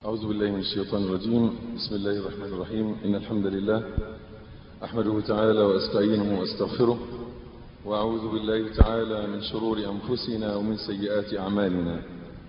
أعوذ بالله من الشيطان الرجيم بسم الله الرحمن الرحيم إن الحمد لله أحمده تعالى وأستعينه وأستغفره وأعوذ بالله تعالى من شرور أنفسنا ومن سيئات أعمالنا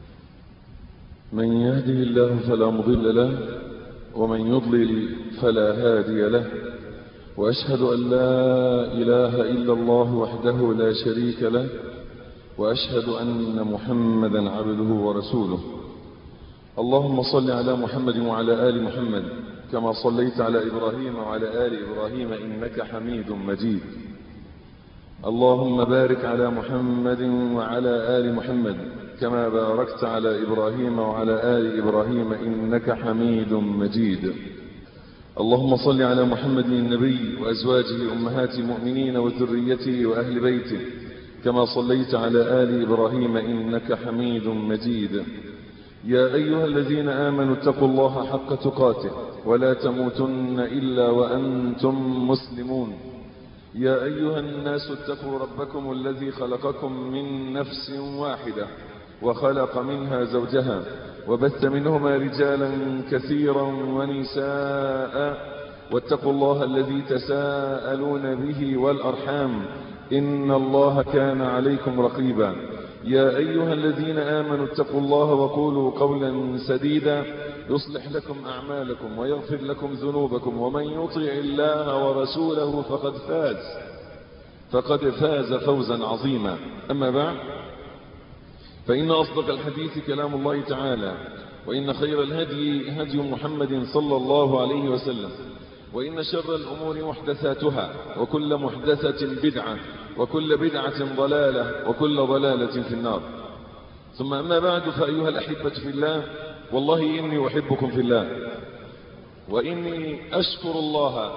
من يهده الله فلا مضل له ومن يضلل فلا هادي له وأشهد أن لا إله إلا الله وحده لا شريك له وأشهد أن محمدا عبده ورسوله اللهم صل على محمد وعلى آل محمد كما صليت على إبراهيم وعلى آل إبراهيم إنك حميد مجيد اللهم بارك على محمد وعلى آل محمد كما باركت على إبراهيم وعلى آل إبراهيم إنك حميد مجيد اللهم صل على محمد النبي وأزواجه أمهات المؤمنين وذريته وأهل بيته كما صليت على آل إبراهيم إنك حميد مجيد يا أيها الذين آمنوا اتقوا الله حق تقاته ولا تموتن إلا وأنتم مسلمون يا أيها الناس اتقوا ربكم الذي خلقكم من نفس واحدة وخلق منها زوجها وبث منهما رجالا كثيرا ونساء واتقوا الله الذي تساءلون به والأرحام إن الله كان عليكم رقيبا يا أيها الذين آمنوا اتقوا الله وقولوا قولا سديدا يصلح لكم أعمالكم ويغفر لكم ذنوبكم ومن يطع الله ورسوله فقد فاز فقد فاز فوزا عظيما أما بعد فإن أصدق الحديث كلام الله تعالى وإن خير الهدي هدي محمد صلى الله عليه وسلم وإن شر الأمور محدثاتها وكل محدثة بدعة وكل بدعة ضلالة وكل ضلالة في النار ثم أما بعد فأيها الأحبة في الله والله إني أحبكم في الله وإني أشكر الله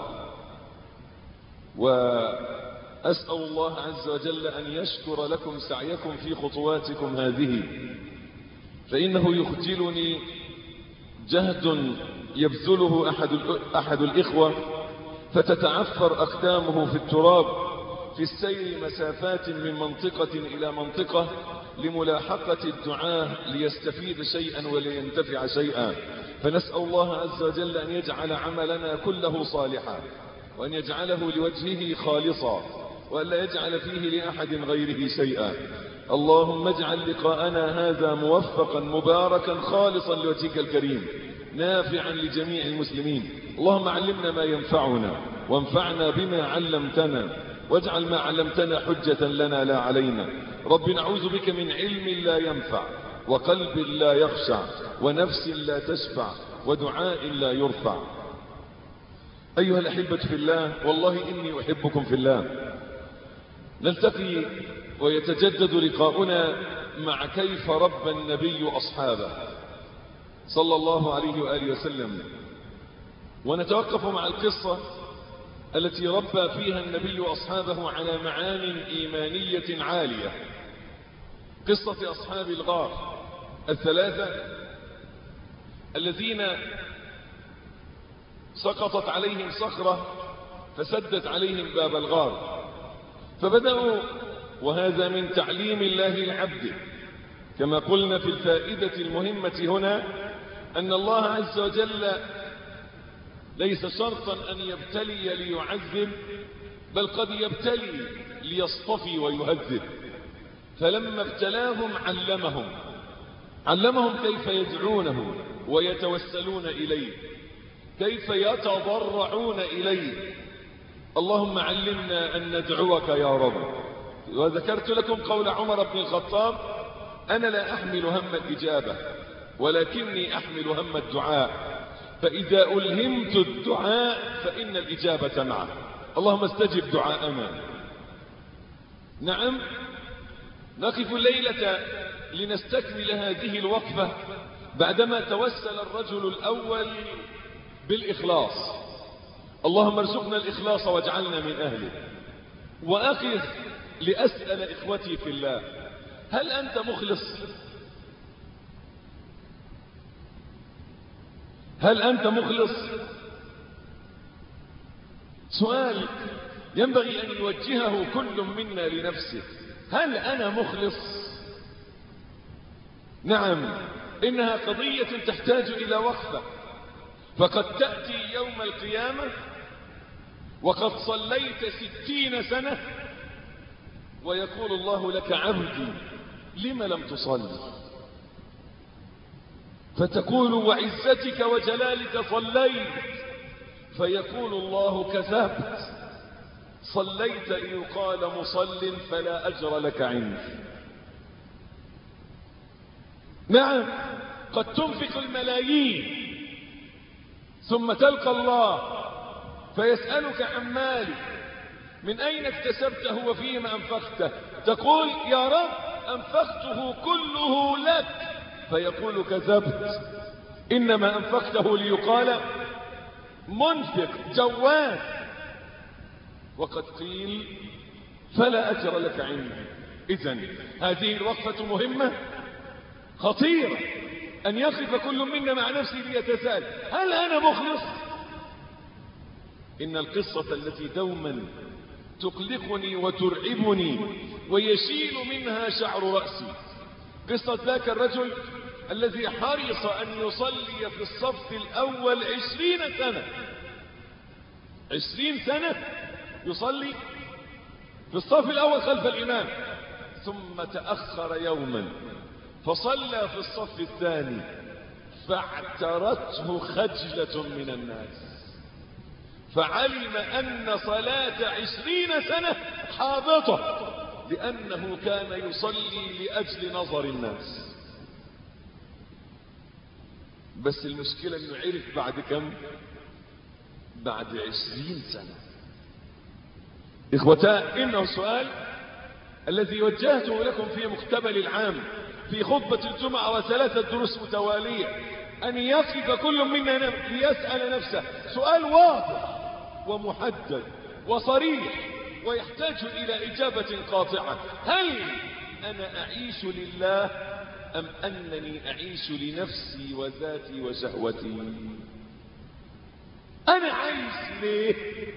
وأسأل الله عز وجل أن يشكر لكم سعيكم في خطواتكم هذه فإنه يخجلني جهد يبذله أحد, أحد الإخوة فتتعفر أقدامه في التراب في السير مسافات من منطقة إلى منطقة لملاحقة الدعاة ليستفيد شيئا ولينتفع شيئا فنسأل الله عز وجل أن يجعل عملنا كله صالحا وأن يجعله لوجهه خالصا وأن لا يجعل فيه لأحد غيره شيئا اللهم اجعل لقاءنا هذا موفقا مباركا خالصا لوجهك الكريم نافعا لجميع المسلمين اللهم علمنا ما ينفعنا وانفعنا بما علمتنا واجعل ما علمتنا حجة لنا لا علينا رب نعوذ بك من علم لا ينفع وقلب لا يخشع ونفس لا تشفع ودعاء لا يرفع أيها الأحبة في الله والله إني أحبكم في الله نلتقي ويتجدد لقاؤنا مع كيف رب النبي أصحابه صلى الله عليه وآله وسلم ونتوقف مع القصة التي ربى فيها النبي أصحابه على معان إيمانية عالية قصة أصحاب الغار الثلاثة الذين سقطت عليهم صخرة فسدت عليهم باب الغار فبدأوا وهذا من تعليم الله العبد كما قلنا في الفائدة المهمة هنا أن الله عز وجل ليس شرطا أن يبتلي ليعذب بل قد يبتلي ليصطفي ويهذب فلما ابتلاهم علمهم علمهم كيف يدعونه ويتوسلون إليه كيف يتضرعون إليه اللهم علمنا أن ندعوك يا رب وذكرت لكم قول عمر بن الخطاب أنا لا أحمل هم الإجابة ولكني أحمل هم الدعاء فإذا ألهمت الدعاء فإن الإجابة معه اللهم استجب دعاءنا نعم نقف الليلة لنستكمل هذه الوقفة بعدما توسل الرجل الأول بالإخلاص اللهم ارزقنا الإخلاص واجعلنا من أهله وأقف لأسأل إخوتي في الله هل أنت مخلص هل أنت مخلص سؤال ينبغي أن يوجهه كل منا لنفسه هل أنا مخلص نعم إنها قضية تحتاج إلى وقفة فقد تأتي يوم القيامة وقد صليت ستين سنة ويقول الله لك عبدي لم لم تصلي فتقول وعزتك وجلالك صليت فيقول الله كذبت صليت ليقال مصل فلا أجر لك عندي نعم قد تنفق الملايين ثم تلقى الله فيسألك عن مالك من أين اكتسبته وفيما أنفقته تقول يا رب أنفقته كله لك فيقول كذبت إنما أنفقته ليقال منفق جواد وقد قيل فلا أجر لك عندي إذا هذه الوقفة مهمة خطيرة أن يقف كل منا مع نفسه ليتساءل هل أنا مخلص إن القصة التي دوما تقلقني وترعبني ويشيل منها شعر رأسي قصة ذاك الرجل الذي حرص أن يصلي في الصف الأول عشرين سنة عشرين سنة يصلي في الصف الأول خلف الإمام ثم تأخر يوما فصلى في الصف الثاني فاعترته خجلة من الناس فعلم أن صلاة عشرين سنة حابطة لأنه كان يصلي لأجل نظر الناس بس المشكلة أنه عرف بعد كم بعد عشرين سنة إخوتاء إنه سؤال الذي وجهته لكم في مقتبل العام في خطبة الجمعة وثلاثة دروس متوالية أن يقف كل منا ليسأل نفسه سؤال واضح ومحدد وصريح ويحتاج إلى إجابة قاطعة هل أنا أعيش لله أم أنني أعيش لنفسي وذاتي وشهوتي أنا عايش ليه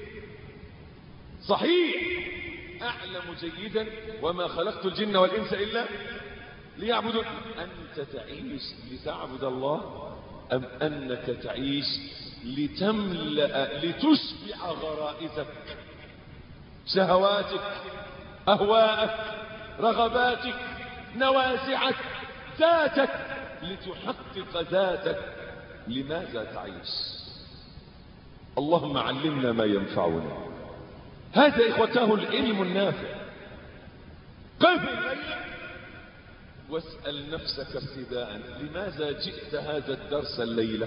صحيح أعلم جيدا وما خلقت الجن والإنس إلا ليعبدون أنت تعيش لتعبد الله أم أنك تعيش لتملأ لتشبع غرائزك شهواتك أهواءك رغباتك نوازعك ذاتك لتحقق ذاتك لماذا تعيش اللهم علمنا ما ينفعنا هذا إخوته العلم النافع قف الليل واسأل نفسك ابتداء لماذا جئت هذا الدرس الليلة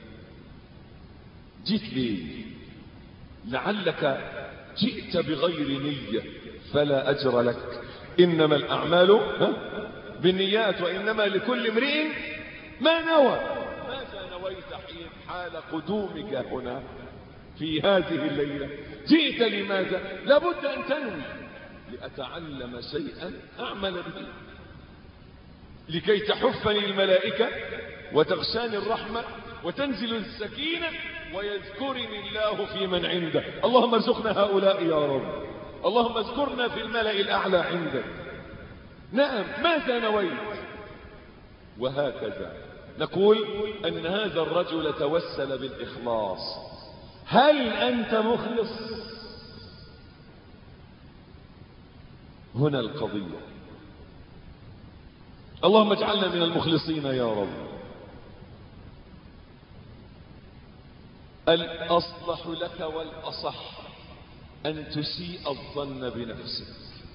جئت ليه لعلك جئت بغير نية فلا أجر لك إنما الأعمال بالنيات وإنما لكل امرئ ما نوى ماذا نويت حين حال قدومك هنا في هذه الليلة جئت لماذا لابد أن تنوي لأتعلم شيئا أعمل به لكي تحفني الملائكة وتغشاني الرحمة وتنزل السكينة ويذكرني الله في من عنده اللهم ارزقنا هؤلاء يا رب اللهم اذكرنا في الملأ الأعلى عندك نعم ماذا نويت وهكذا نقول أن هذا الرجل توسل بالإخلاص هل أنت مخلص هنا القضية اللهم اجعلنا من المخلصين يا رب الأصلح لك والأصح أن تسيء الظن بنفسك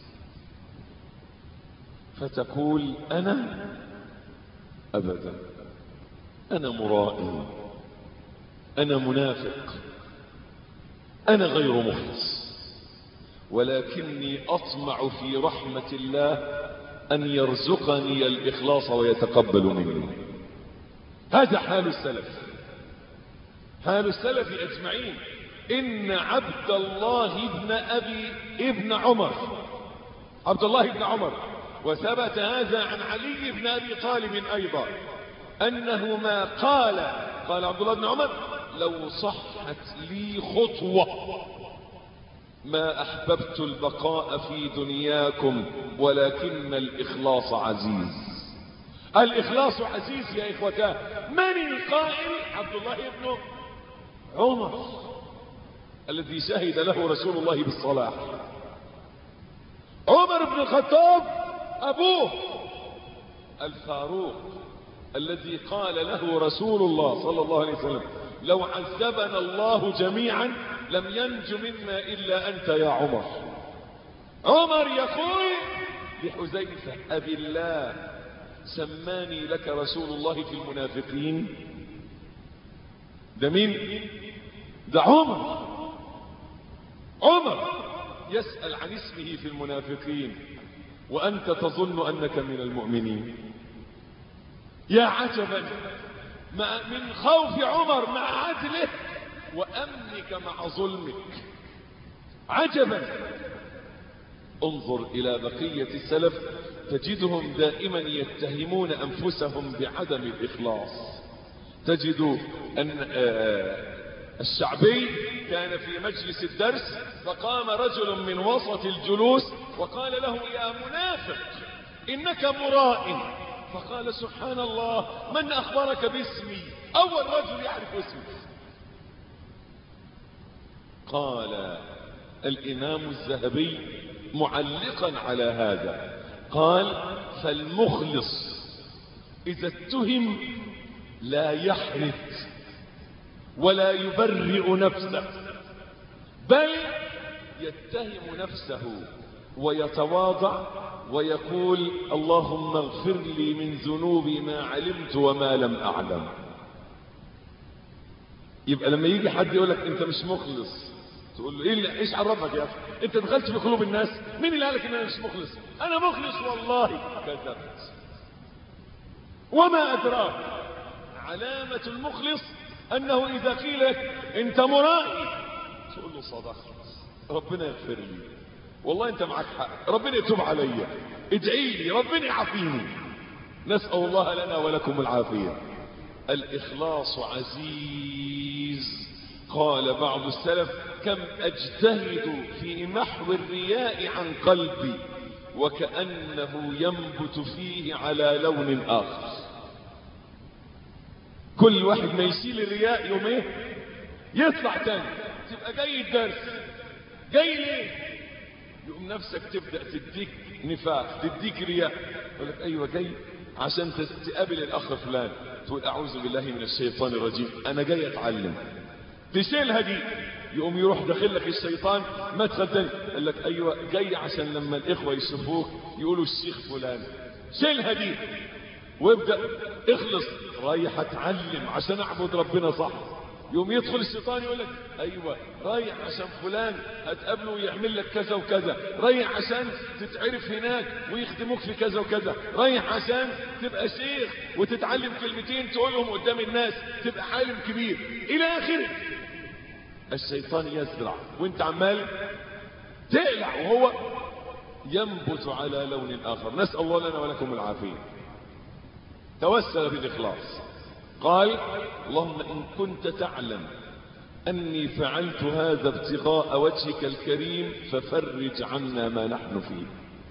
فتقول أنا أبدا أنا مرائي أنا منافق أنا غير مخلص ولكني أطمع في رحمة الله أن يرزقني الإخلاص ويتقبل مني هذا حال السلف حال السلف أجمعين إن عبد الله ابن أبي ابن عمر عبد الله ابن عمر وثبت هذا عن علي بن أبي طالب أيضا أنه ما قال قال عبد الله بن عمر لو صحت لي خطوة ما أحببت البقاء في دنياكم ولكن الإخلاص عزيز الإخلاص عزيز يا إخوتاه من القائل عبد الله بن عمر الذي شهد له رسول الله بالصلاح عمر بن الخطاب أبوه الفاروق الذي قال له رسول الله صلى الله عليه وسلم لو عذبنا الله جميعا لم ينج منا إلا أنت يا عمر عمر يقول لحذيفة أبي الله سماني لك رسول الله في المنافقين ده مين ده عمر عمر يسأل عن اسمه في المنافقين وأنت تظن أنك من المؤمنين يا عجبا من خوف عمر مع عدله وأمنك مع ظلمك عجبا انظر إلى بقية السلف تجدهم دائما يتهمون أنفسهم بعدم الإخلاص تجد أن الشعبي كان في مجلس الدرس فقام رجل من وسط الجلوس وقال له يا منافق إنك مراء فقال سبحان الله من أخبرك باسمي أول رجل يعرف اسمي قال الإمام الذهبي معلقا على هذا قال فالمخلص إذا اتهم لا يحرث ولا يبرئ نفسه بل يتهم نفسه ويتواضع ويقول اللهم اغفر لي من ذنوبي ما علمت وما لم أعلم يبقى لما يجي حد يقول لك انت مش مخلص تقول له ايه اللي ايش عرفك يا اخي انت دخلت في قلوب الناس مين اللي قالك ان انا مش مخلص انا مخلص والله كذبت وما ادراك علامة المخلص انه اذا قيل لك انت مرائي تقول له صدقت ربنا يغفر لي والله انت معك حق ربنا يتوب عليا ادعي لي ربنا يعافيني نسأل الله لنا ولكم العافية الإخلاص عزيز قال بعض السلف كم أجتهد في محو الرياء عن قلبي وكأنه ينبت فيه على لون آخر كل واحد ما يشيل الرياء يوم ايه يطلع تاني تبقى جاي الدرس جاي ليه يقوم نفسك تبدأ تديك نفاق تديك رياء يقول لك ايوه جاي عشان تقابل الاخ فلان تقول اعوذ بالله من الشيطان الرجيم انا جاي اتعلم تشيلها دي يقوم يروح داخل لك الشيطان مدخل تاني قال لك ايوه جاي عشان لما الاخوه يشوفوك يقولوا الشيخ فلان شيلها دي وابدا اخلص رايح اتعلم عشان اعبد ربنا صح يوم يدخل الشيطان يقول لك ايوه رايح عشان فلان هتقابله ويعمل لك كذا وكذا رايح عشان تتعرف هناك ويخدموك في كذا وكذا رايح عشان تبقى شيخ وتتعلم كلمتين تقولهم قدام الناس تبقى عالم كبير الى اخره الشيطان يزرع وانت عمال تقلع وهو ينبت على لون اخر نسال الله لنا ولكم العافيه توسل بالاخلاص قال اللهم إن كنت تعلم أني فعلت هذا ابتغاء وجهك الكريم ففرج عنا ما نحن فيه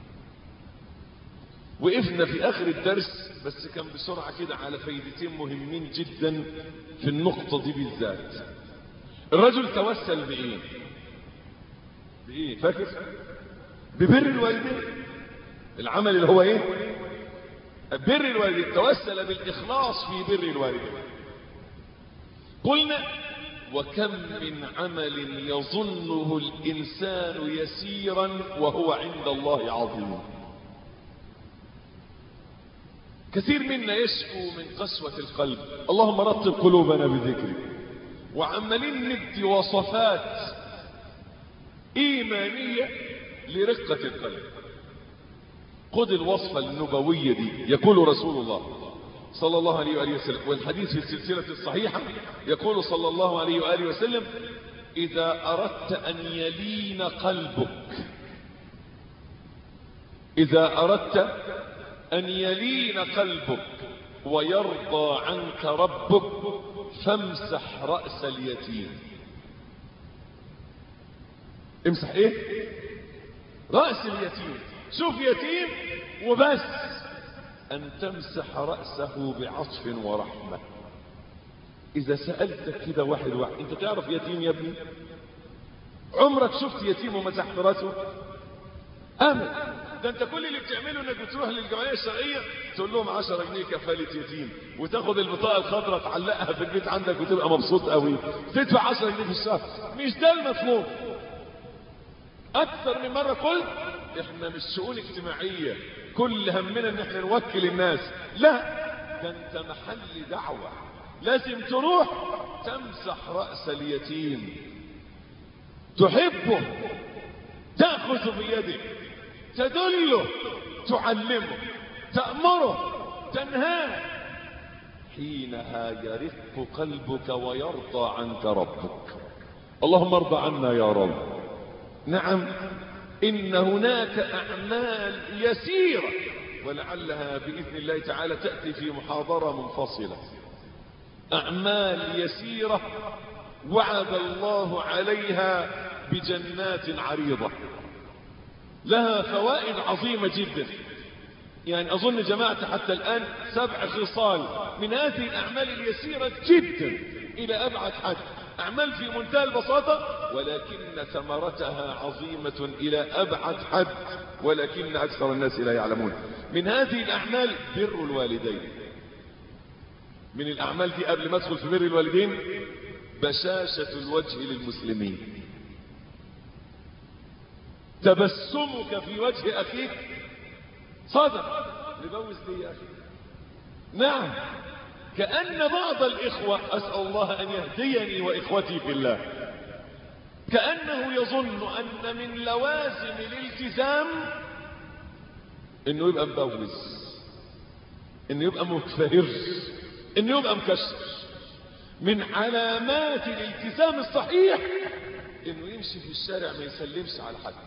وقفنا في آخر الدرس بس كان بسرعة كده على فايدتين مهمين جدا في النقطة دي بالذات الرجل توسل بإيه بإيه فاكر ببر الوالدين العمل اللي هو ايه بر الوالدين توسل بالإخلاص في بر الوالدين قلنا وكم من عمل يظنه الإنسان يسيرا وهو عند الله عظيم كثير منا يشكو من قسوة القلب اللهم رتب قلوبنا بذكرك وعمالين ندي وصفات إيمانية لرقة القلب خذ الوصفة النبوية دي يقول رسول الله صلى الله عليه وآله وسلم والحديث في السلسلة الصحيحة يقول صلى الله عليه وآله وسلم إذا أردت أن يلين قلبك إذا أردت أن يلين قلبك ويرضى عنك ربك فامسح رأس اليتيم امسح ايه رأس اليتيم شوف يتيم وبس أن تمسح رأسه بعطف ورحمة إذا سألتك كده واحد واحد أنت تعرف يتيم يا ابني عمرك شفت يتيم ومسحت رأسه أمل ده انت كل اللي بتعمله انك بتروح للجمعيه الشرعيه تقول لهم 10 جنيه كفاله يتيم وتاخد البطاقه الخضراء تعلقها في البيت عندك وتبقى مبسوط قوي تدفع 10 جنيه في الشهر مش ده المطلوب اكثر من مره قلت احنا مش شؤون اجتماعيه كل همنا ان احنا نوكل الناس لا ده انت محل دعوه لازم تروح تمسح راس اليتيم تحبه تاخذ بيده تدله تعلمه تأمره تنهاه حينها يرق قلبك ويرضى عنك ربك اللهم ارضى عنا يا رب نعم إن هناك أعمال يسيرة ولعلها بإذن الله تعالى تأتي في محاضرة منفصلة أعمال يسيرة وعد الله عليها بجنات عريضة لها فوائد عظيمة جدا يعني أظن جماعة حتى الآن سبع خصال من هذه الأعمال اليسيرة جدا إلى أبعد حد أعمال في منتهى البساطة ولكن ثمرتها عظيمة إلى أبعد حد ولكن أكثر الناس لا يعلمون من هذه الأعمال بر الوالدين من الأعمال دي قبل ما أدخل في بر الوالدين بشاشة الوجه للمسلمين تبسمك في وجه أخيك صدق نبوز لي يا أخي نعم كأن بعض الإخوة أسأل الله أن يهديني وإخوتي في الله كأنه يظن أن من لوازم الالتزام انه يبقى مبوز انه يبقى متفهر انه يبقى مكشر من علامات الالتزام الصحيح انه يمشي في الشارع ما يسلمش على حد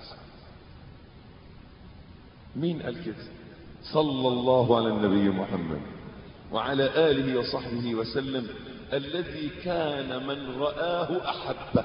مين قال كده صلى الله على النبي محمد وعلى آله وصحبه وسلم الذي كان من رآه أحبه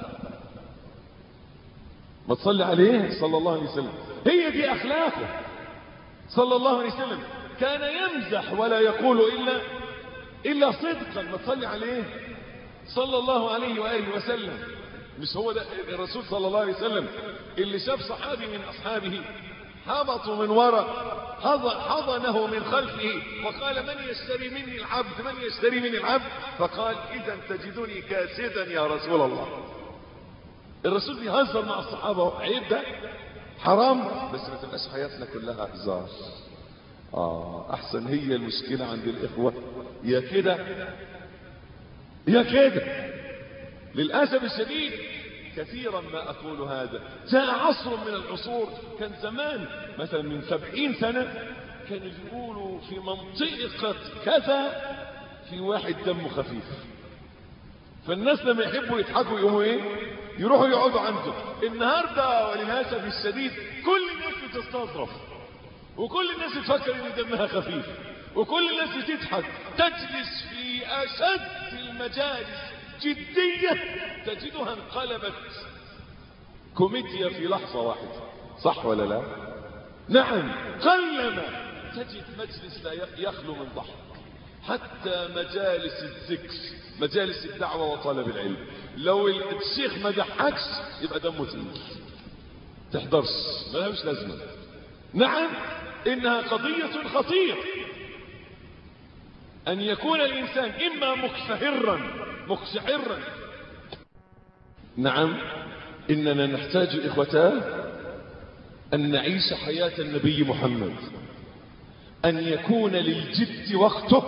ما تصلي عليه صلى الله عليه وسلم هي دي أخلاقه صلى الله عليه وسلم كان يمزح ولا يقول إلا إلا صدقا ما تصلي عليه صلى الله عليه وآله وسلم مش هو ده الرسول صلى الله عليه وسلم اللي شاف صحابي من أصحابه هبطوا من وراء حضنه من خلفه وقال من يشتري مني العبد من يشتري مني العبد فقال إذا تجدني كاسدا يا رسول الله الرسول بيهزر مع الصحابة عيب ده حرام بس ما تبقاش حياتنا كلها هزار آه أحسن هي المشكلة عند الإخوة يا كده يا كده للأسف الشديد كثيرا ما أقول هذا جاء عصر من العصور كان زمان مثلا من سبعين سنة كانوا يقولوا في منطقة كذا في واحد دمه خفيف فالناس لما يحبوا يضحكوا يقوموا ايه يروحوا يقعدوا عنده النهاردة وللأسف الشديد كل الناس بتستظرف وكل الناس تفكر ان دمها خفيف وكل الناس بتضحك تجلس في أشد المجالس جدية تجدها انقلبت كوميديا في لحظة واحدة صح ولا لا نعم قلما تجد مجلس لا يخلو من ضحك حتى مجالس الذكر مجالس الدعوة وطلب العلم لو الشيخ ما ضحكش يبقى دمه تقيل تحضرش ما مش لازمة نعم انها قضية خطيرة ان يكون الانسان اما مكفهرا مقشعرا نعم اننا نحتاج اخوتان ان نعيش حياة النبي محمد ان يكون للجد وقته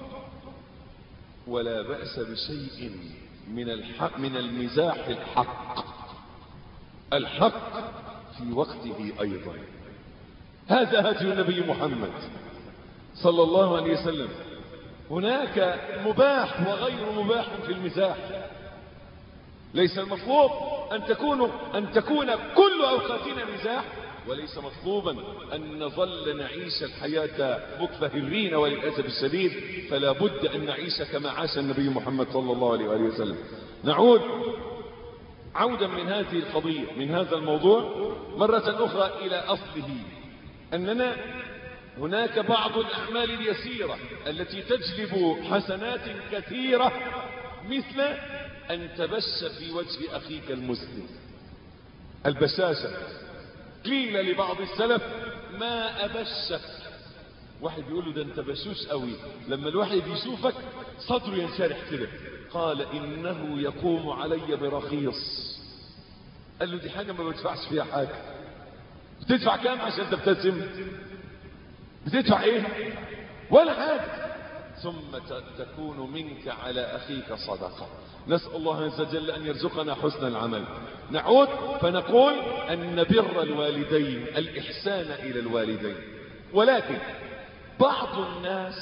ولا بأس بشيء من الحق من المزاح الحق الحق في وقته ايضا هذا هدي النبي محمد صلى الله عليه وسلم هناك مباح وغير مباح في المزاح ليس المطلوب أن تكون أن تكون كل أوقاتنا مزاح وليس مطلوبا أن نظل نعيش الحياة مكفهرين وللأسف الشديد فلا بد أن نعيش كما عاش النبي محمد صلى الله عليه وآله وسلم نعود عودا من هذه القضية من هذا الموضوع مرة أخرى إلى أصله أننا هناك بعض الأعمال اليسيرة التي تجلب حسنات كثيرة مثل أن تبش في وجه أخيك المسلم البشاشة قيل لبعض السلف ما أبشك واحد يقول له ده انت بشوش قوي لما الواحد يشوفك صدره ينشرح كده قال إنه يقوم علي برخيص قال له دي حاجة ما بدفعش فيها حاجة بتدفع كام عشان تبتسم بتدفع ايه ولا حاجة ثم تكون منك على أخيك صدقة نسأل الله عز وجل أن يرزقنا حسن العمل نعود فنقول أن بر الوالدين الإحسان إلى الوالدين ولكن بعض الناس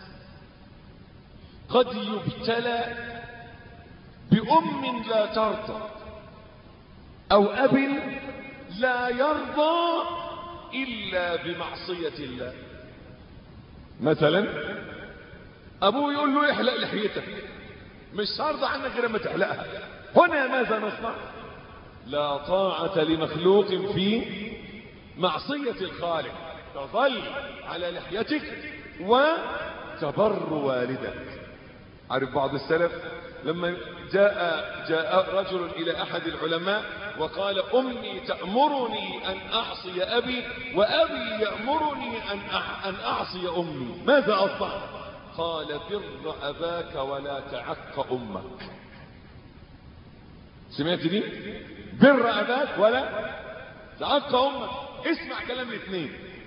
قد يبتلى بأم لا ترضى أو أب لا يرضى إلا بمعصية الله مثلا أبوه يقول له احلق لحيتك مش هرضى عنك غير ما تحلقها هنا ماذا نصنع لا طاعة لمخلوق في معصية الخالق تظل على لحيتك وتبر والدك عارف بعض السلف لما جاء جاء رجل إلى أحد العلماء وقال أمي تأمرني أن أعصي أبي وأبي يأمرني أن أن أعصي أمي ماذا أصنع قال بر أباك ولا تعق أمك سمعت دي بر أباك ولا تعق أمك اسمع كلام الاثنين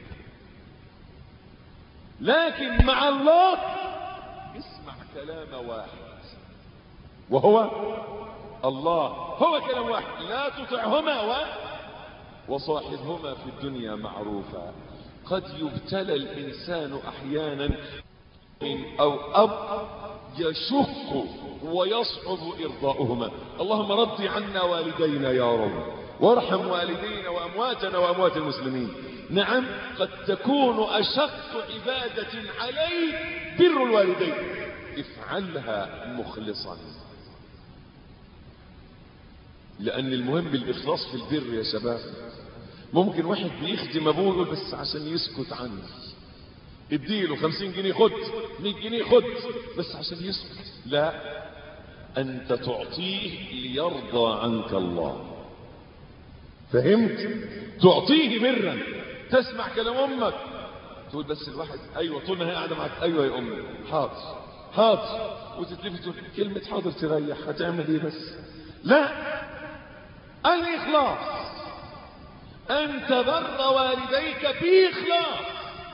لكن مع الله اسمع كلام واحد وهو الله هو كلام واحد لا تطعهما و وصاحبهما في الدنيا معروفا قد يبتلى الإنسان أحيانا أو أب يشق ويصعب إرضاؤهما اللهم رض عنا والدينا يا رب وارحم والدينا وأمواتنا وأموات المسلمين نعم قد تكون أشق عبادة عليك بر الوالدين افعلها مخلصا لأن المهم الإخلاص في البر يا شباب ممكن واحد بيخدم أبوه يقول بس عشان يسكت عني اديله خمسين جنيه خد مئة جنيه خد بس عشان يسكت لا أنت تعطيه ليرضى عنك الله فهمت تعطيه برا تسمع كلام أمك تقول بس الواحد أيوة طول ما هي قاعدة معك أيوة يا أمي حاضر حاضر وتتلفت تقول كلمة حاضر تريح هتعمل ايه بس لا الإخلاص أن تبر والديك بإخلاص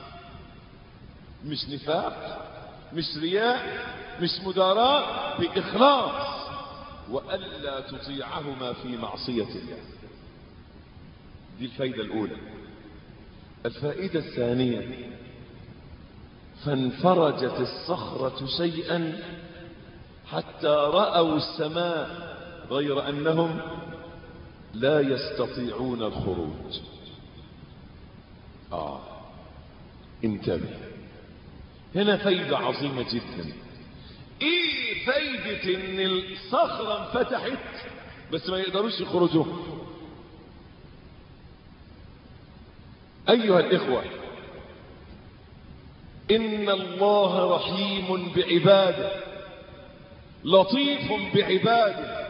مش نفاق مش رياء مش مداراة بإخلاص وألا تطيعهما في معصية الله دي الفايدة الأولى الفائدة الثانية فانفرجت الصخرة شيئا حتى رأوا السماء غير أنهم لا يستطيعون الخروج آه انتبه هنا فايدة عظيمة جدا ايه فايدة ان الصخرة انفتحت بس ما يقدروش يخرجوا ايها الاخوة ان الله رحيم بعباده لطيف بعباده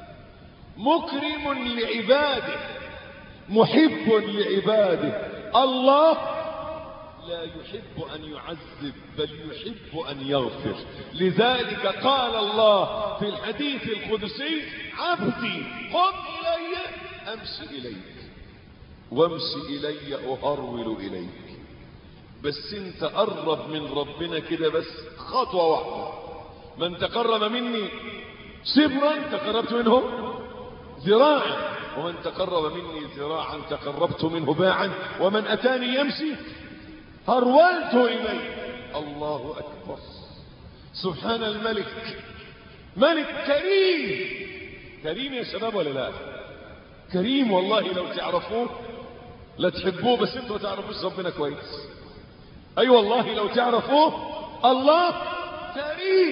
مكرم لعباده محب لعباده الله لا يحب أن يعذب بل يحب أن يغفر لذلك قال الله في الحديث القدسي عبدي قم إلي أمشي إليك وامشي إلي أهرول إليك بس انت قرب من ربنا كده بس خطوة واحدة من تقرب مني شبرا تقربت منه ذراعا ومن تقرب مني ذراعا تقربت منه باعا ومن أتاني يمشي هرولت إليه الله أكبر سبحان الملك ملك كريم كريم يا شباب ولا لا كريم والله لو تعرفوه لا تحبوه بس انتوا ما تعرفوش ربنا كويس اي أيوة والله لو تعرفوه الله كريم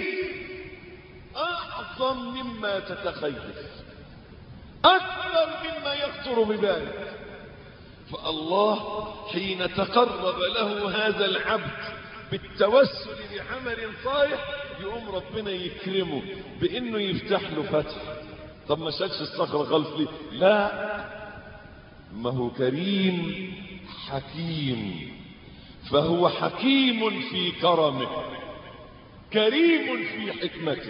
اعظم مما تتخيل اكبر مما يخطر ببالك فالله حين تقرب له هذا العبد بالتوسل بعمل صالح يقوم ربنا يكرمه بانه يفتح له فتح طب ما شالش الصخره خالص ليه لا ما هو كريم حكيم فهو حكيم في كرمه كريم في حكمته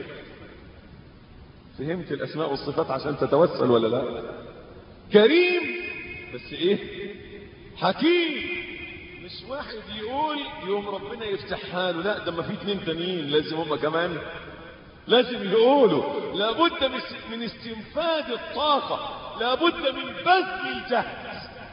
فهمت الاسماء والصفات عشان تتوسل ولا لا كريم بس ايه حكيم مش واحد يقول يوم ربنا يفتحها له لا ده ما في اتنين تانيين لازم هما كمان لازم يقولوا لابد من استنفاذ الطاقة لابد من بذل الجهد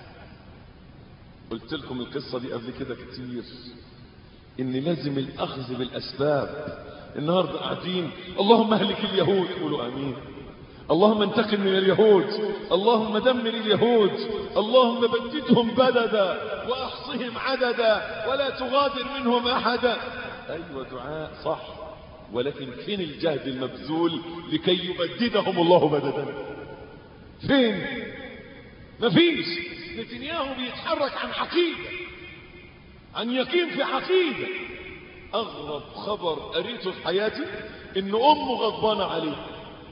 قلت لكم القصة دي قبل كده كتير ان لازم الاخذ بالاسباب النهاردة قاعدين اللهم اهلك اليهود قولوا امين اللهم انتقم من اليهود اللهم دمر اليهود اللهم بددهم بددا واحصهم عددا ولا تغادر منهم احدا ايوه دعاء صح ولكن فين الجهد المبذول لكي يبددهم الله بددا فين مفيش نتنياهو بيتحرك عن عقيده عن يقين في عقيده اغرب خبر قريته في حياتي ان امه غضبانه عليه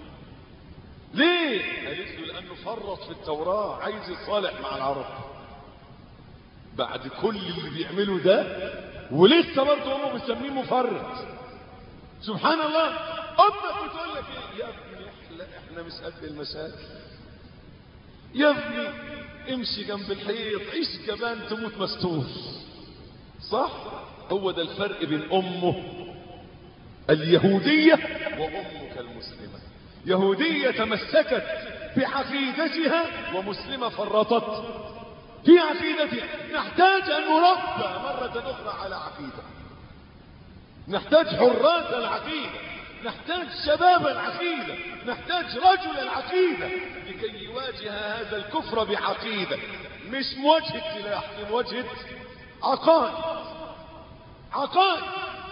ليه قالت له لانه فرط في التوراة عايز يصالح مع العرب بعد كل اللي بيعمله ده ولسه برضه امه بتسميه مفرط سبحان الله امك بتقول لك ايه يا ابني احنا, احنا مش قد المشاكل يا ابني امشي جنب الحيط عيش جبان تموت مستور صح هو ده الفرق بين امه اليهودية وامك المسلمة يهودية تمسكت بعقيدتها ومسلمة فرطت في عقيدتها نحتاج أن نربى مرة أخرى على عقيدة نحتاج حراس العقيدة نحتاج شباب العقيدة نحتاج رجل العقيدة لكي يواجه هذا الكفر بعقيدة مش مواجهة سلاح مواجهة عقائد عقائد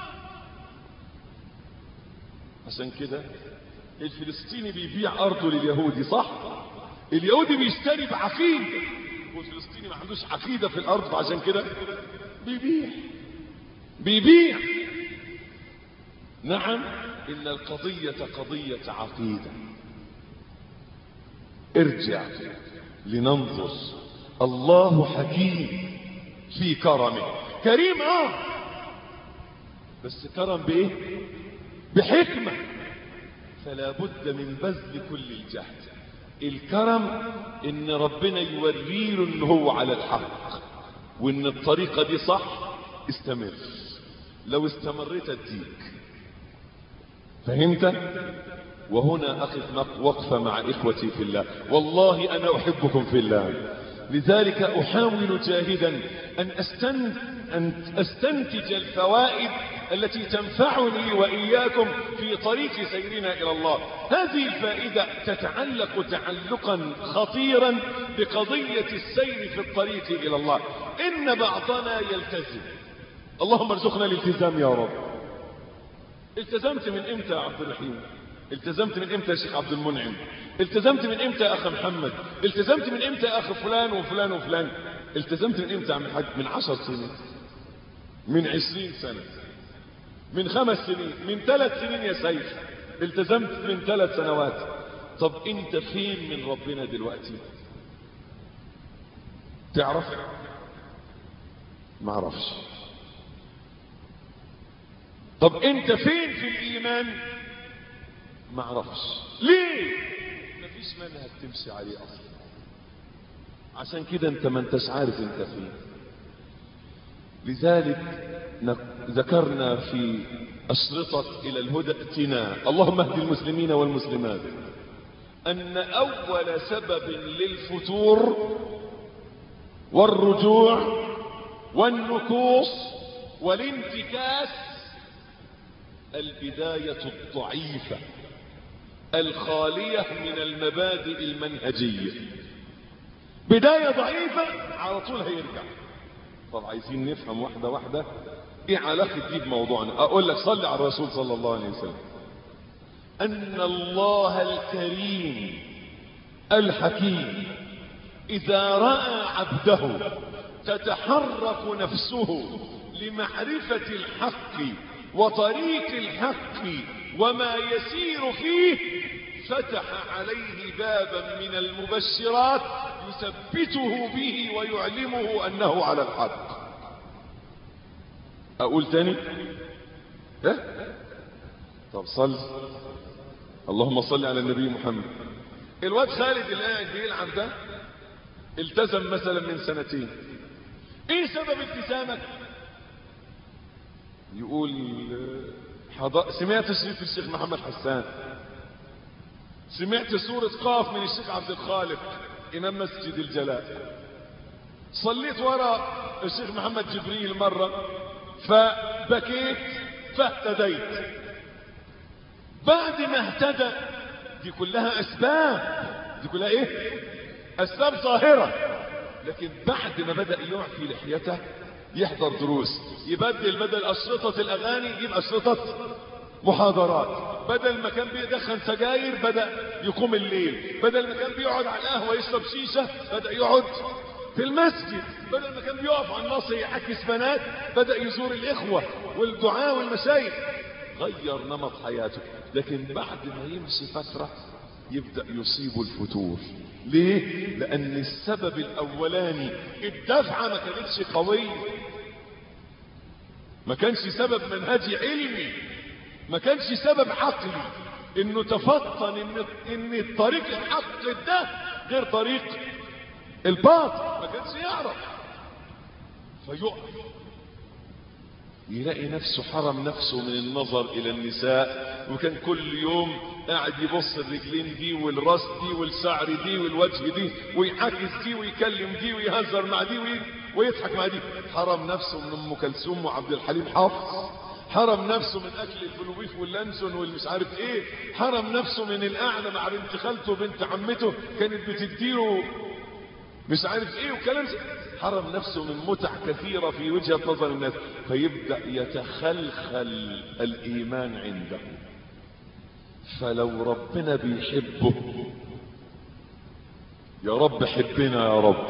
عشان كده الفلسطيني بيبيع ارضه لليهودي صح اليهودي بيشتري بعقيده والفلسطيني ما عندوش عقيده في الارض فعشان كده بيبيع بيبيع نعم ان القضيه قضيه عقيده ارجع لننظر الله حكيم في كرمه كريم اه بس كرم بايه بحكمه فلا بد من بذل كل الجهد الكرم ان ربنا يوريله ان هو على الحق وان الطريقة دي صح استمر لو استمريت اديك فهمت وهنا اخذ وقفة مع اخوتي في الله والله انا احبكم في الله لذلك احاول جاهدا ان استنتج, أن استنتج الفوائد التي تنفعني وإياكم في طريق سيرنا إلى الله هذه الفائدة تتعلق تعلقا خطيرا بقضية السير في الطريق إلى الله إن بعضنا يلتزم اللهم ارزقنا الالتزام يا رب التزمت من امتى يا عبد الرحيم التزمت من امتى يا شيخ عبد المنعم التزمت من امتى يا اخ محمد التزمت من امتى يا اخ فلان وفلان وفلان التزمت من امتى يا عم الحاج من عشر سنين من عشرين سنة من خمس سنين من ثلاث سنين يا سيف التزمت من ثلاث سنوات طب انت فين من ربنا دلوقتي تعرف ما اعرفش طب انت فين في الايمان ما اعرفش ليه مفيش منهج تمشي عليه اصلا عشان كده انت ما انتش عارف انت فين لذلك ذكرنا في أشرطة إلى الهدى ائتنا اللهم اهد المسلمين والمسلمات أن أول سبب للفتور والرجوع والنكوص والانتكاس البداية الضعيفة الخالية من المبادئ المنهجية بداية ضعيفة على طول هيرجع طب عايزين نفهم واحدة واحدة ايه علاقة دي بموضوعنا اقول لك صلي على الرسول صلى الله عليه وسلم ان الله الكريم الحكيم إذا رأى عبده تتحرك نفسه لمعرفة الحق وطريق الحق وما يسير فيه فتح عليه بابا من المبشرات يثبته به ويعلمه أنه على الحق أقول تاني ها طب صل اللهم صل على النبي محمد الواد خالد اللي قاعد بيلعب ده التزم مثلا من سنتين ايه سبب التزامك يقول حضر... سمعت شريط الشيخ محمد حسان سمعت سورة قاف من الشيخ عبد الخالق إمام مسجد الجلاء صليت وراء الشيخ محمد جبريل مرة فبكيت فاهتديت بعد ما اهتدى دي كلها أسباب دي كلها إيه أسباب ظاهرة لكن بعد ما بدأ يعفي لحيته يحضر دروس يبدل بدل أشرطة الأغاني يجيب أشرطة محاضرات بدل ما كان بيدخن سجاير بدأ يقوم الليل بدل ما كان بيقعد على القهوة يشرب شيشة بدأ يقعد في المسجد بدل ما كان بيقف على النصر يعكس بنات بدأ يزور الإخوة والدعاء والمشايخ غير نمط حياته لكن بعد ما يمشي فترة يبدأ يصيب الفتور ليه؟ لأن السبب الأولاني الدفعة ما كانتش قوية ما كانش سبب منهجي علمي ما كانش سبب عقلي انه تفطن ان ان الطريق الحق ده غير طريق الباطل ما كانش يعرف فيقف يلاقي نفسه حرم نفسه من النظر الى النساء وكان كل يوم قاعد يبص الرجلين دي والراس دي والشعر دي والوجه دي ويعاكس دي ويكلم دي ويهزر مع دي ويضحك مع دي حرم نفسه من ام كلثوم وعبد الحليم حافظ حرم نفسه من اكل الفلوبيف واللانسون والمش عارف ايه حرم نفسه من القعده مع بنت خالته وبنت عمته كانت بتديله مش عارف ايه وكلام حرم نفسه من متع كثيرة في وجهة نظر الناس فيبدأ يتخلخل الإيمان عنده فلو ربنا بيحبه يا رب حبنا يا رب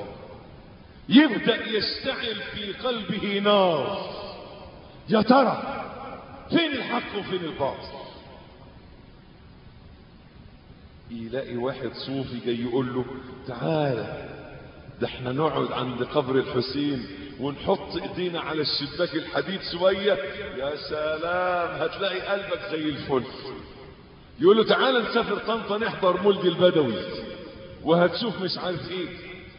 يبدأ يشتعل في قلبه نار يا ترى فين الحق وفين الباطل يلاقي واحد صوفي جاي يقول له تعالى ده احنا نقعد عند قبر الحسين ونحط ايدينا على الشباك الحديد شوية يا سلام هتلاقي قلبك زي الفل يقول له تعالى نسافر طنطا نحضر مولد البدوي وهتشوف مش عارف ايه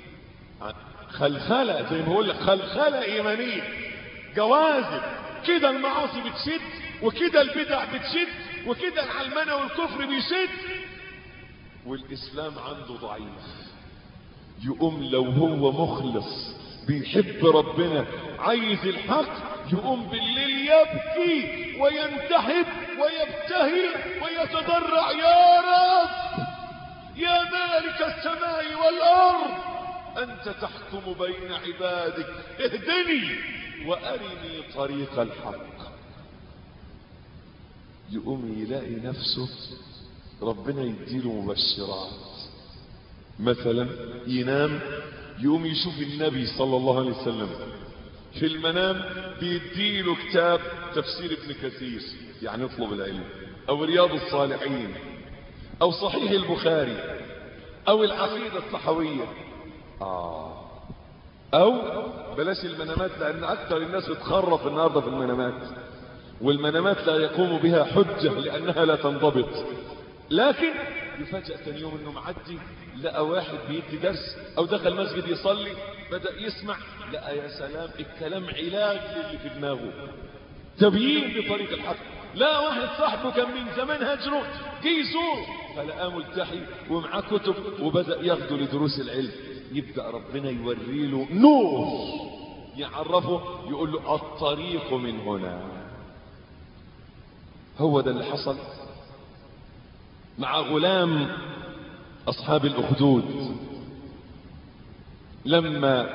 خلخلة زي ما بقول لك خلخلة ايمانية جوازب كده المعاصي بتشد وكده البدع بتشد وكده العلمنة والكفر بيشد والاسلام عنده ضعيف يقوم لو هو مخلص بيحب ربنا عايز الحق يقوم بالليل يبكي وينتحب ويبتهل ويتضرع يا رب يا مالك السماء والارض انت تحكم بين عبادك اهدني وارني طريق الحق يقوم يلاقي نفسه ربنا يديله مبشرات مثلا ينام يقوم يشوف النبي صلى الله عليه وسلم في المنام بيديله كتاب تفسير ابن كثير يعني اطلب العلم او رياض الصالحين او صحيح البخاري او العقيدة الصحوية آه. او بلاش المنامات لان اكثر الناس بتخرف النهاردة في المنامات والمنامات لا يقوم بها حجة لانها لا تنضبط لكن يفاجأ ثاني يوم انه معدي لقى واحد بيدي درس او دخل مسجد يصلي بدأ يسمع لقى يا سلام الكلام علاج للي في دماغه تبيين بطريق الحق لا واحد صاحبه كان من زمان هجره جه يزوره فلقاه ملتحي ومعاه كتب وبدأ ياخده لدروس العلم يبدأ ربنا يوري له نور يعرفه يقول له الطريق من هنا هو ده اللي حصل مع غلام أصحاب الأخدود لما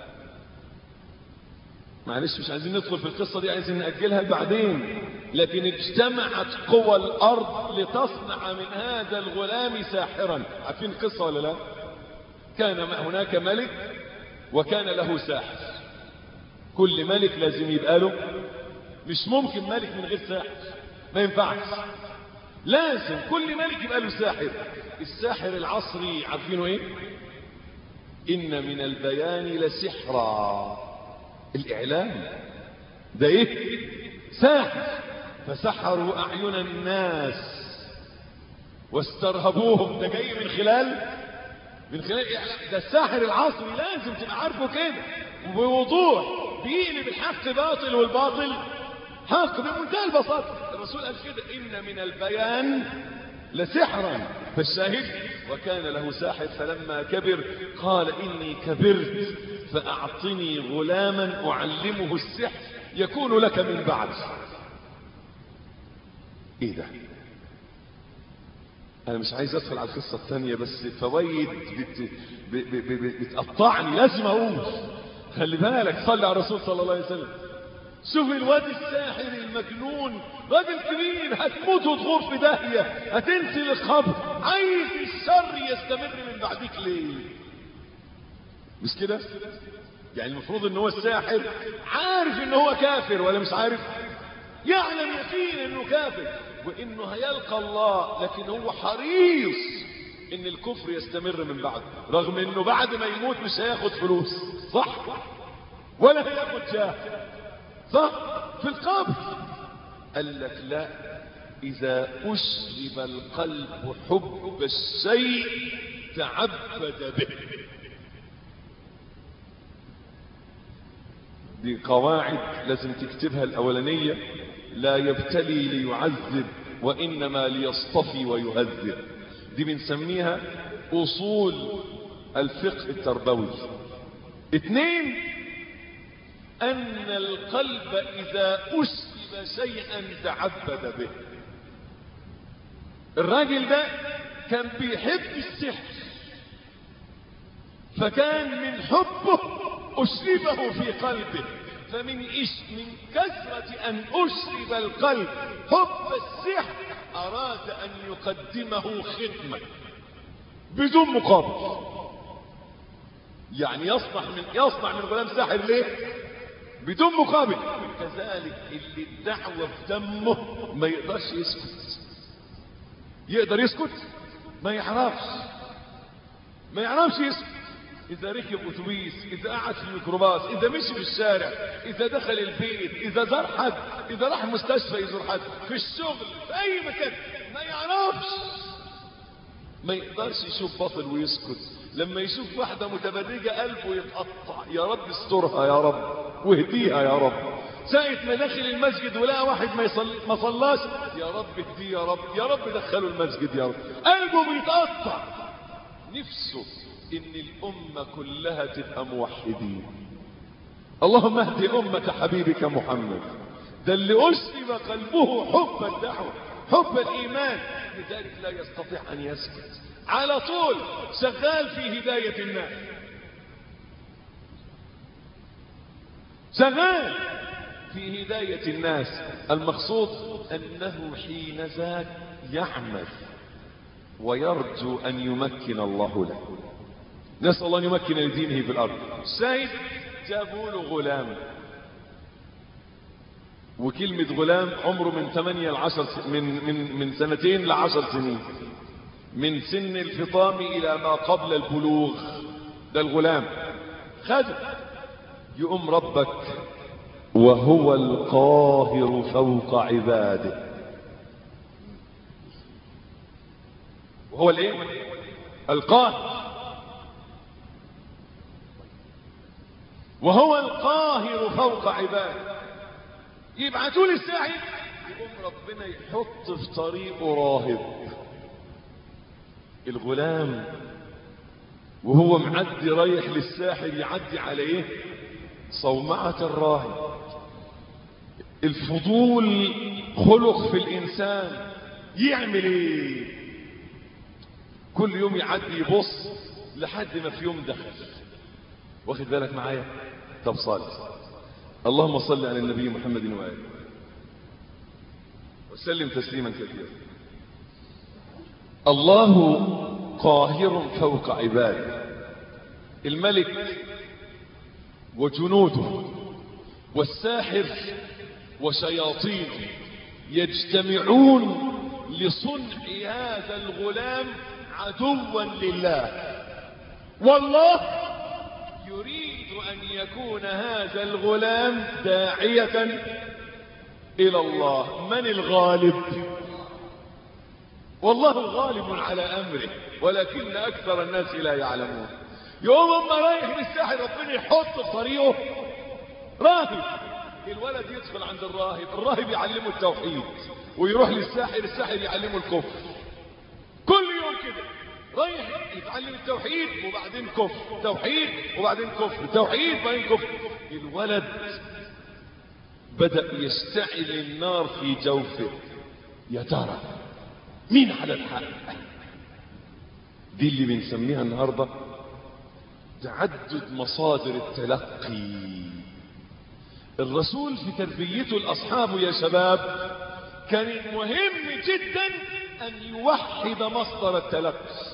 معلش مش عايزين ندخل في القصة دي عايزين نأجلها بعدين لكن اجتمعت قوى الأرض لتصنع من هذا الغلام ساحرا عارفين القصة ولا لا كان هناك ملك وكان له ساحر كل ملك لازم يبقى له مش ممكن ملك من غير ساحر ما ينفعش لازم كل ملك يبقى له ساحر الساحر العصري عارفينه ايه ان من البيان لسحرا الاعلام ده ايه ساحر فسحروا اعين الناس واسترهبوهم ده جاي من خلال من خلال الاعلام ده الساحر العصري لازم تبقى عارفه كده وبوضوح بيقلب الحق باطل والباطل حق بمنتهى البساطه الرسول قال كده ان من البيان لسحرا فالشاهد وكان له ساحر فلما كبر قال اني كبرت فاعطني غلاما اعلمه السحر يكون لك من بعد ايه ده انا مش عايز ادخل على القصه الثانيه بس فوائد بت... ب... ب... ب... بتقطعني لازم اقول خلي بالك صلي على الرسول صلى الله عليه وسلم شوف الواد الساحر المجنون راجل كبير هتموت وتغور في داهيه هتنسي الخبر عايز الشر يستمر من بعديك ليه مش كده يعني المفروض ان هو الساحر عارف ان هو كافر ولا مش عارف يعلم يقين انه كافر وانه هيلقى الله لكن هو حريص ان الكفر يستمر من بعده رغم انه بعد ما يموت مش هياخد فلوس صح ولا هياخد جاه صح في القبر قال لك لا اذا اشرب القلب حب الشيء تعبد به دي قواعد لازم تكتبها الاولانيه لا يبتلي ليعذب وانما ليصطفي ويهذب دي بنسميها اصول الفقه التربوي اتنين ان القلب اذا اشرب شيئا تعبد به الراجل ده كان بيحب السحر فكان من حبه اشربه في قلبه فمن إش من كثرة أن أشرب القلب حب السحر أراد أن يقدمه خدمة بدون مقابل يعني يصنع من يصنع من غلام ساحر ليه بدون مقابل كذلك اللي الدعوة في دمه ما يقدرش يسكت يقدر يسكت ما يعرفش ما يعرفش يسكت إذا ركب أتوبيس إذا قعد في الميكروباص إذا مشي في الشارع إذا دخل البيت إذا زار حد إذا راح مستشفى يزور حد في الشغل في أي مكان ما يعرفش ما يقدرش يشوف بطل ويسكت لما يشوف واحدة متبرجة قلبه يتقطع يا رب استرها يا رب واهديها يا رب ساعة ما دخل المسجد ولقى واحد ما يصل ما صلاش يا رب اهديه يا رب يا رب دخله المسجد يا رب قلبه بيتقطع نفسه ان الامة كلها تبقى موحدين اللهم اهد امة حبيبك محمد ده اللي اسلم قلبه حب الدعوة حب الايمان لذلك لا يستطيع ان يسكت على طول شغال في هداية الناس شغال في هداية الناس المقصود انه حين ذاك يعمل ويرجو ان يمكن الله له نسأل الله أن يمكن لدينه في الأرض سيد جابوا له غلام وكلمة غلام عمره من 8 ل 10 من من من سنتين ل 10 سنين من سن الفطام إلى ما قبل البلوغ ده الغلام خد يقوم ربك وهو القاهر فوق عباده وهو الايه القاهر وهو القاهر فوق عباده يبعتوا لي الساحر يقوم ربنا يحط في طريقه راهب الغلام وهو معدي رايح للساحر يعدي على ايه صومعة الراهب الفضول خلق في الانسان يعمل ايه كل يوم يعدي يبص لحد ما في يوم دخل واخد بالك معايا طب صالح اللهم صل على النبي محمد وآله وسلم تسليما كثيرا الله قاهر فوق عباده الملك وجنوده والساحر وشياطينه يجتمعون لصنع هذا الغلام عدوا لله والله يريد أن يكون هذا الغلام داعية إلى الله من الغالب والله غالب على أمره ولكن أكثر الناس لا يعلمون يوم ما رايح للساحر ربنا يحط في طريقه راهب الولد يدخل عند الراهب الراهب يعلمه التوحيد ويروح للساحر الساحر يعلمه الكفر كل يوم كده رايح يتعلم التوحيد وبعدين كفر توحيد وبعدين كفر توحيد وبعدين كفر الولد بدأ يشتعل النار في جوفه يا ترى مين على الحق دي اللي بنسميها النهارده تعدد مصادر التلقي الرسول في تربيته لاصحابه يا شباب كان مهم جدا ان يوحد مصدر التلقي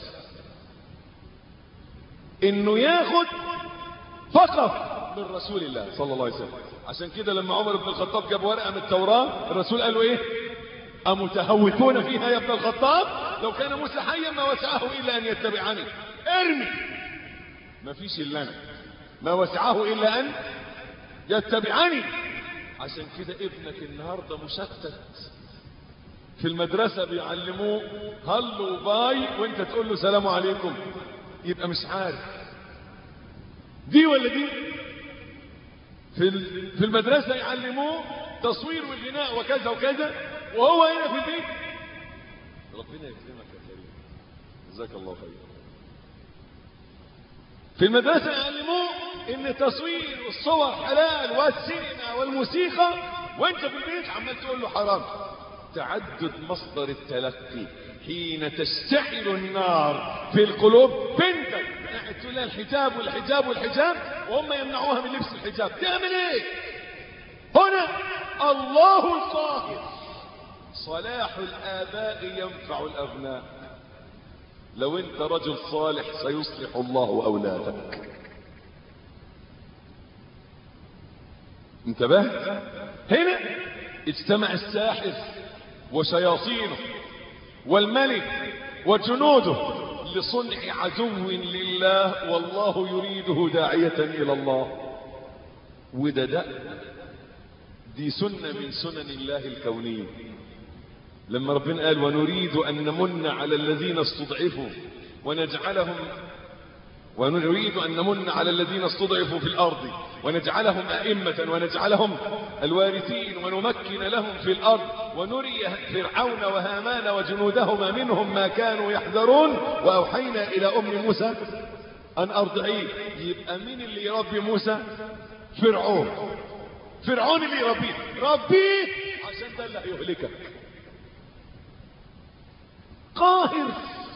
انه ياخد فقط من رسول الله صلى الله عليه وسلم عشان كده لما عمر بن الخطاب جاب ورقه من التوراه الرسول قال له ايه أمتهوكون فيها يا ابن الخطاب لو كان موسى حيا ما وسعه إلا أن يتبعني ارمي ما فيش إلا أنا ما وسعه إلا أن يتبعني عشان كده ابنك النهاردة مشتت في المدرسة بيعلموه هلو باي وانت تقول له سلام عليكم يبقى مش عارف دي ولا دي في في المدرسة يعلموه تصوير وغناء وكذا وكذا وهو هنا في البيت ربنا يكرمك يا كريم جزاك الله خير في المدرسة يعلموه ان تصوير الصور حلال والسينما والموسيقى وانت في البيت عمال تقول له حرام تعدد مصدر التلقي حين تشتعل النار في القلوب بنتك قاعد تقول لها الحجاب والحجاب والحجاب وهم يمنعوها من لبس الحجاب تعمل ايه هنا الله القاهر صلاح الآباء ينفع الأبناء لو انت رجل صالح سيصلح الله أولادك انتبهت هنا اجتمع الساحر وشياطينه والملك وجنوده لصنع عدو لله والله يريده داعية إلى الله وده ده دي سنة من سنن الله الكونية لما ربنا قال ونريد أن نمن على الذين استضعفوا ونجعلهم ونريد أن نمن على الذين استضعفوا في الأرض ونجعلهم أئمة ونجعلهم الوارثين ونمكن لهم في الأرض ونري فرعون وهامان وجنودهما منهم ما كانوا يحذرون وأوحينا إلى أم موسى أن أرضعيه يبقى مين اللي يربي موسى فرعون فرعون اللي يربيه ربيه عشان ده اللي هيهلكك قاهر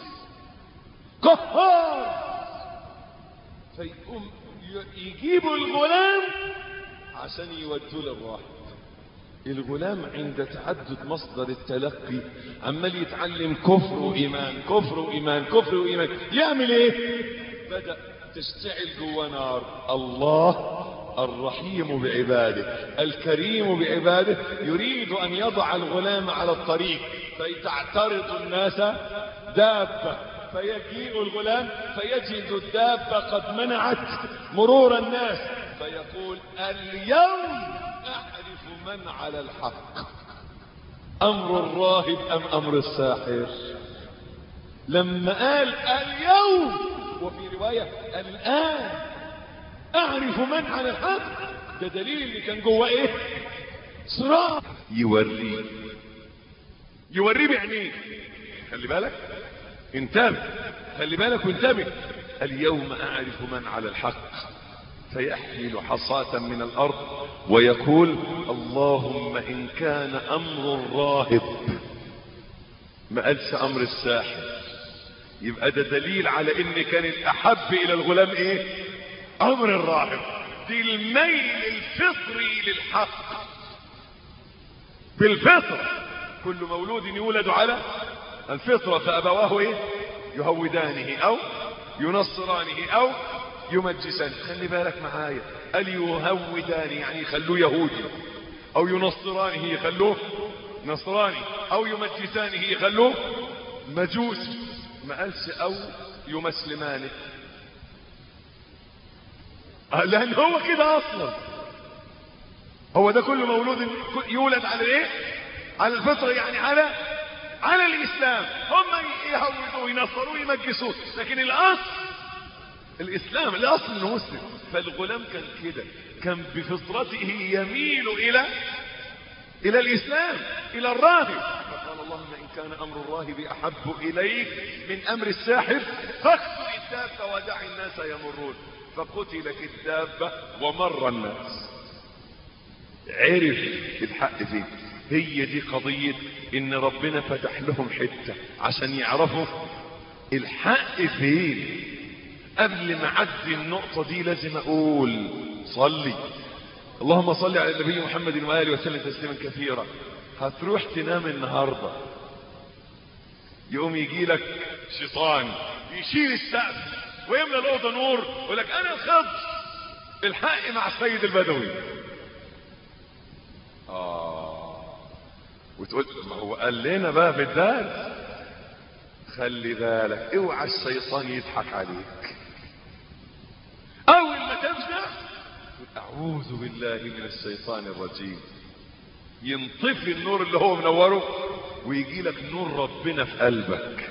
قهار فيقوم يجيبوا الغلام عشان يودوه للراحل الغلام عند تعدد مصدر التلقي عمال يتعلم كفر وإيمان كفر وإيمان كفر وإيمان يعمل ايه بدأ تشتعل جوا نار الله الرحيم بعباده الكريم بعباده يريد أن يضع الغلام على الطريق فيتعترض الناس دابة فيجيء الغلام فيجد الدابة قد منعت مرور الناس فيقول اليوم أعرف من على الحق أمر الراهب أم أمر الساحر لما قال اليوم وفي رواية الآن أعرف من على الحق ده دليل اللي كان جوه إيه صراع يوريه يوريه بعينيه خلي بالك انتبه خلي بالك وانتبه اليوم أعرف من على الحق فيحمل حصاة من الأرض ويقول اللهم إن كان أمر الراهب ما قالش أمر الساحر يبقى ده دليل على ان كان الأحب إلى الغلام إيه أمر الراهب دي الميل الفطري للحق بالفطر كل مولود يولد على الفطرة فأبواه إيه يهودانه أو ينصرانه أو يمجسان خلي بالك معايا قال يهودان يعني يخلوه يهودي او ينصرانه يخلوه نصراني او يمجسانه يخلوه مجوسي ما قالش او يمسلمانه آه، لان هو كده اصلا هو ده كل مولود يولد على ايه على الفطره يعني على على الاسلام هم يهودوا وينصروا ويمجسوه لكن الاصل الاسلام الاصل انه مسلم فالغلام كان كده كان بفطرته يميل الى الى الاسلام الى الراهب فقال اللهم ان كان امر الراهب احب اليك من امر الساحر فاقتل الدابه ودع الناس يمرون فقتلت الدابه ومر الناس عرف الحق فين هي دي قضية ان ربنا فتح لهم حتة عشان يعرفوا الحق فين قبل ما اعدي النقطة دي لازم اقول صلي اللهم صل على النبي محمد وآله وسلم تسليما كثيرا هتروح تنام النهاردة يقوم يجي لك شيطان يشيل السقف ويملى الأوضة نور ويقول لك أنا الخضر الحق مع السيد البدوي آه وتقول ما هو قال لنا بقى في الدرس خلي بالك اوعى الشيطان يضحك عليك اول ما تفزع اعوذ بالله من الشيطان الرجيم ينطفي النور اللي هو منوره ويجي لك نور ربنا في قلبك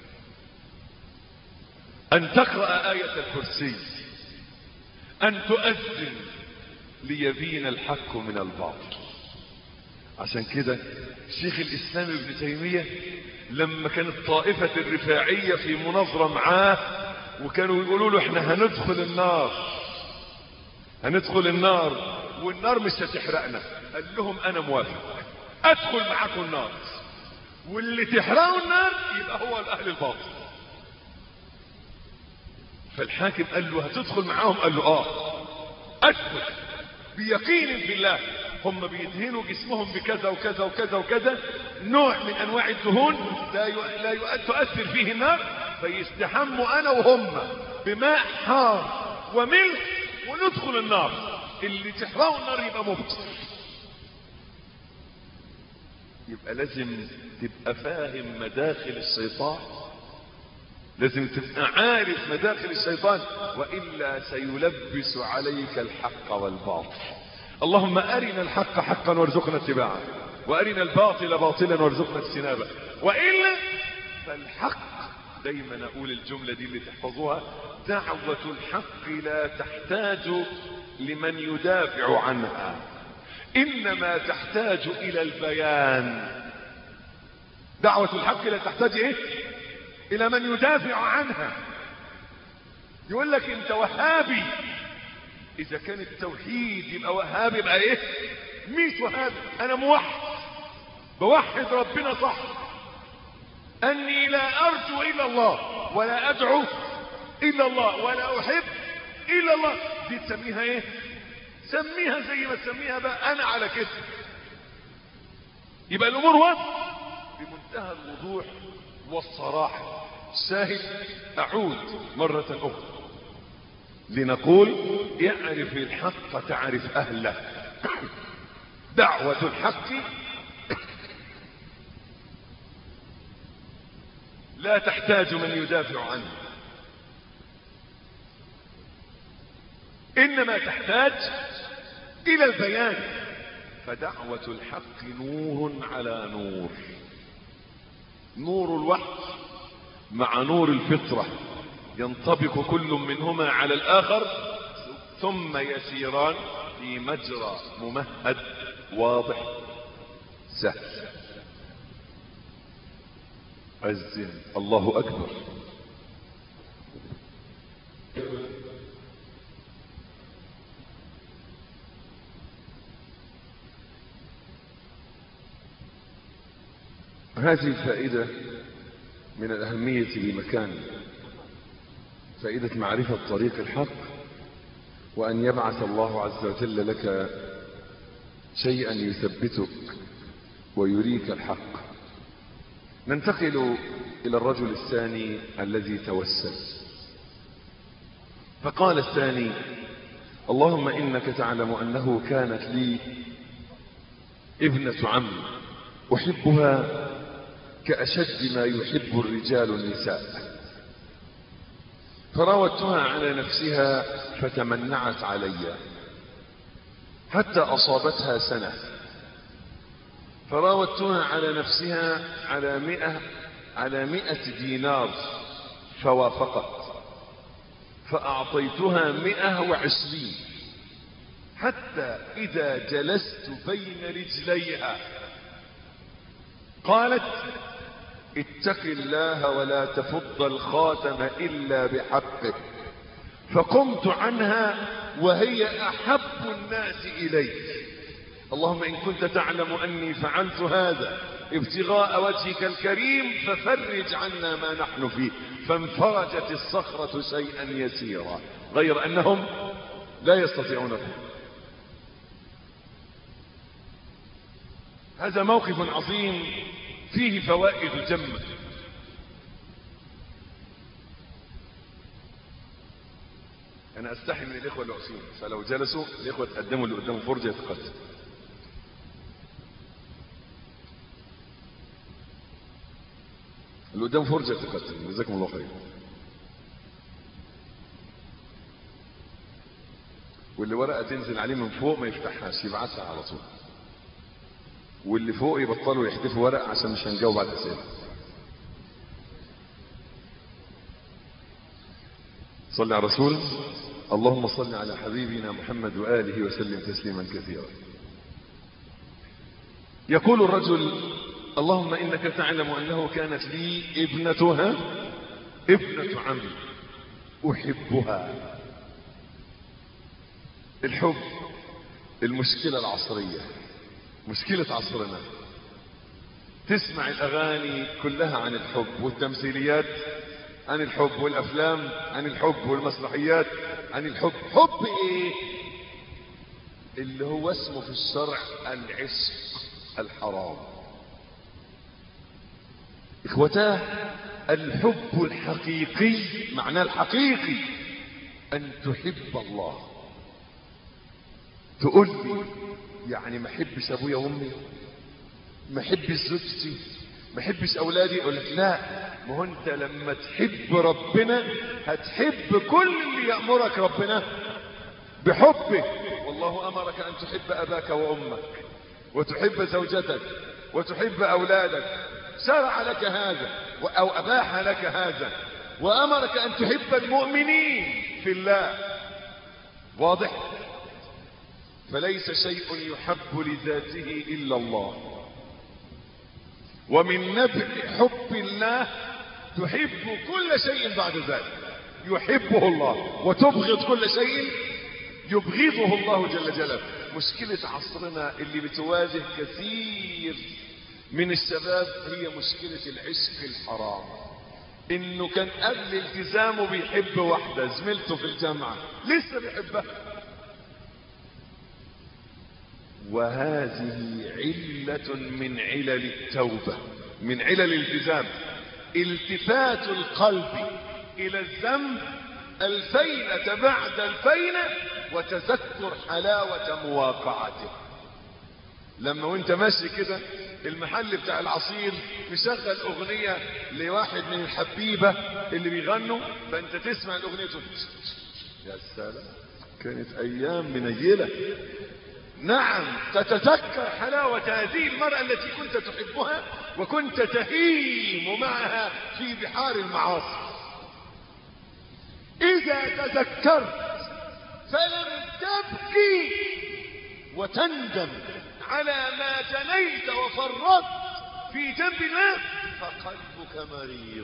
ان تقرا ايه الكرسي ان تؤذن ليبين الحق من الباطل عشان كده شيخ الاسلام ابن تيمية لما كانت طائفة الرفاعية في مناظرة معاه وكانوا يقولوا له احنا هندخل النار هندخل النار والنار مش هتحرقنا قال لهم انا موافق ادخل معاكم النار واللي تحرقوا النار يبقى هو الاهل الباطل فالحاكم قال له هتدخل معاهم قال له اه ادخل بيقين في الله هم بيدهنوا جسمهم بكذا وكذا وكذا وكذا نوع من انواع الدهون لا ي... لا ي... تؤثر فيه النار فيستحموا انا وهم بماء حار وملح وندخل النار اللي تحرقوا النار يبقى مبصر يبقى لازم تبقى فاهم مداخل الشيطان لازم تبقى عارف مداخل الشيطان والا سيلبس عليك الحق والباطل اللهم ارنا الحق حقا وارزقنا اتباعه وارنا الباطل باطلا وارزقنا اجتنابه والا فالحق دايما اقول الجمله دي اللي تحفظوها دعوه الحق لا تحتاج لمن يدافع عنها انما تحتاج الى البيان دعوه الحق لا تحتاج ايه الى من يدافع عنها يقول لك انت وهابي اذا كان التوحيد يبقى وهابي يبقى ايه ميت وهابي انا موحد بوحد ربنا صح اني لا ارجو الا الله ولا ادعو الا الله ولا احب الا الله دي تسميها ايه سميها زي ما تسميها بقى انا على كده يبقى الامور واضحه بمنتهى الوضوح والصراحه شاهد اعود مره اخرى لنقول اعرف الحق تعرف اهله دعوة الحق لا تحتاج من يدافع عنه انما تحتاج الى البيان فدعوة الحق نور على نور نور الوحي مع نور الفطره ينطبق كل منهما على الآخر ثم يسيران في مجرى ممهد واضح سهل أذن الله أكبر هذه الفائدة من الأهمية بمكان فائدة معرفة طريق الحق وأن يبعث الله عز وجل لك شيئا يثبتك ويريك الحق ننتقل إلى الرجل الثاني الذي توسل فقال الثاني اللهم إنك تعلم أنه كانت لي ابنة عم أحبها كأشد ما يحب الرجال النساء فراودتها على نفسها فتمنعت علي حتى أصابتها سنة فراودتها على نفسها على مئة على مئة دينار فوافقت فأعطيتها مئة وعشرين حتى إذا جلست بين رجليها قالت اتق الله ولا تفض الخاتم إلا بحقه فقمت عنها وهي أحب الناس إليك اللهم إن كنت تعلم أني فعلت هذا ابتغاء وجهك الكريم ففرج عنا ما نحن فيه فانفرجت الصخرة شيئا يسيرا غير أنهم لا يستطيعون فيه هذا موقف عظيم فيه فوائد جمة أنا أستحي من الإخوة اللي عصيين فلو جلسوا الإخوة تقدموا اللي قدامهم فرجة يتقدم اللي قدام فرجة يتقدم جزاكم الله خير واللي ورقة تنزل عليه من فوق ما يفتحهاش يبعتها على طول واللي فوق يبطلوا يحذفوا ورق عشان مش هنجاوب على الأسئلة صلي على الرسول اللهم صل على حبيبنا محمد وآله وسلم تسليما كثيرا يقول الرجل اللهم إنك تعلم أنه كانت لي ابنتها ابنة عمي أحبها الحب المشكلة العصرية مشكلة عصرنا تسمع الأغاني كلها عن الحب والتمثيليات عن الحب والأفلام عن الحب والمسرحيات عن الحب حب إيه اللي هو اسمه في الشرع العشق الحرام إخوتاه الحب الحقيقي معناه الحقيقي أن تحب الله تقول لي يعني ما احبش ابويا وامي ما احبش زوجتي ما احبش اولادي اقول لك لا ما هو انت لما تحب ربنا هتحب كل اللي يامرك ربنا بحبه والله امرك ان تحب اباك وامك وتحب زوجتك وتحب اولادك شرع لك هذا او اباح لك هذا وامرك ان تحب المؤمنين في الله واضح فليس شيء يحب لذاته إلا الله ومن نبع حب الله تحب كل شيء بعد ذلك يحبه الله وتبغض كل شيء يبغضه الله جل جلاله مشكلة عصرنا اللي بتواجه كثير من الشباب هي مشكلة العشق الحرام انه كان قبل التزامه بيحب واحدة زميلته في الجامعة لسه بيحبها وهذه علة من علل التوبة من علل الالتزام التفات القلب الى الذنب الفينة بعد الفينة وتذكر حلاوة مواقعته لما وانت ماشي كده المحل بتاع العصير مشغل اغنية لواحد من الحبيبة اللي بيغنوا فانت تسمع الاغنية تقول يا سلام كانت ايام منيلة نعم تتذكر حلاوة هذه المرأة التي كنت تحبها وكنت تهيم معها في بحار المعاصي إذا تذكرت فلم تبكي وتندم على ما جنيت وفرطت في جنب الله فقلبك مريض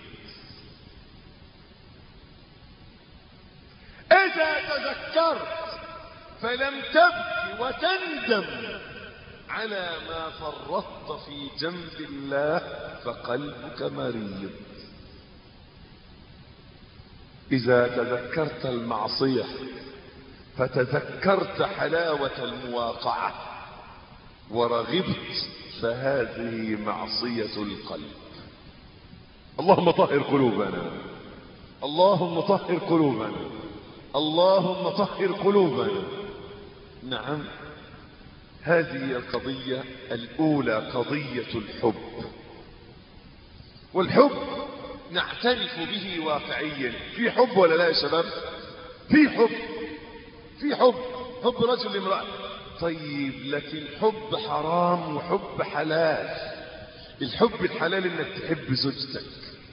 إذا تذكرت فلم تبكي وتندم على ما فرطت في جنب الله فقلبك مريض إذا تذكرت المعصية فتذكرت حلاوة المواقعة ورغبت فهذه معصية القلب اللهم طهر قلوبنا اللهم طهر قلوبنا اللهم طهر قلوبنا نعم هذه القضية الأولى قضية الحب والحب نعترف به واقعيا في حب ولا لا يا شباب في حب في حب حب رجل لامرأة طيب لكن حب حرام وحب حلال الحب الحلال انك تحب زوجتك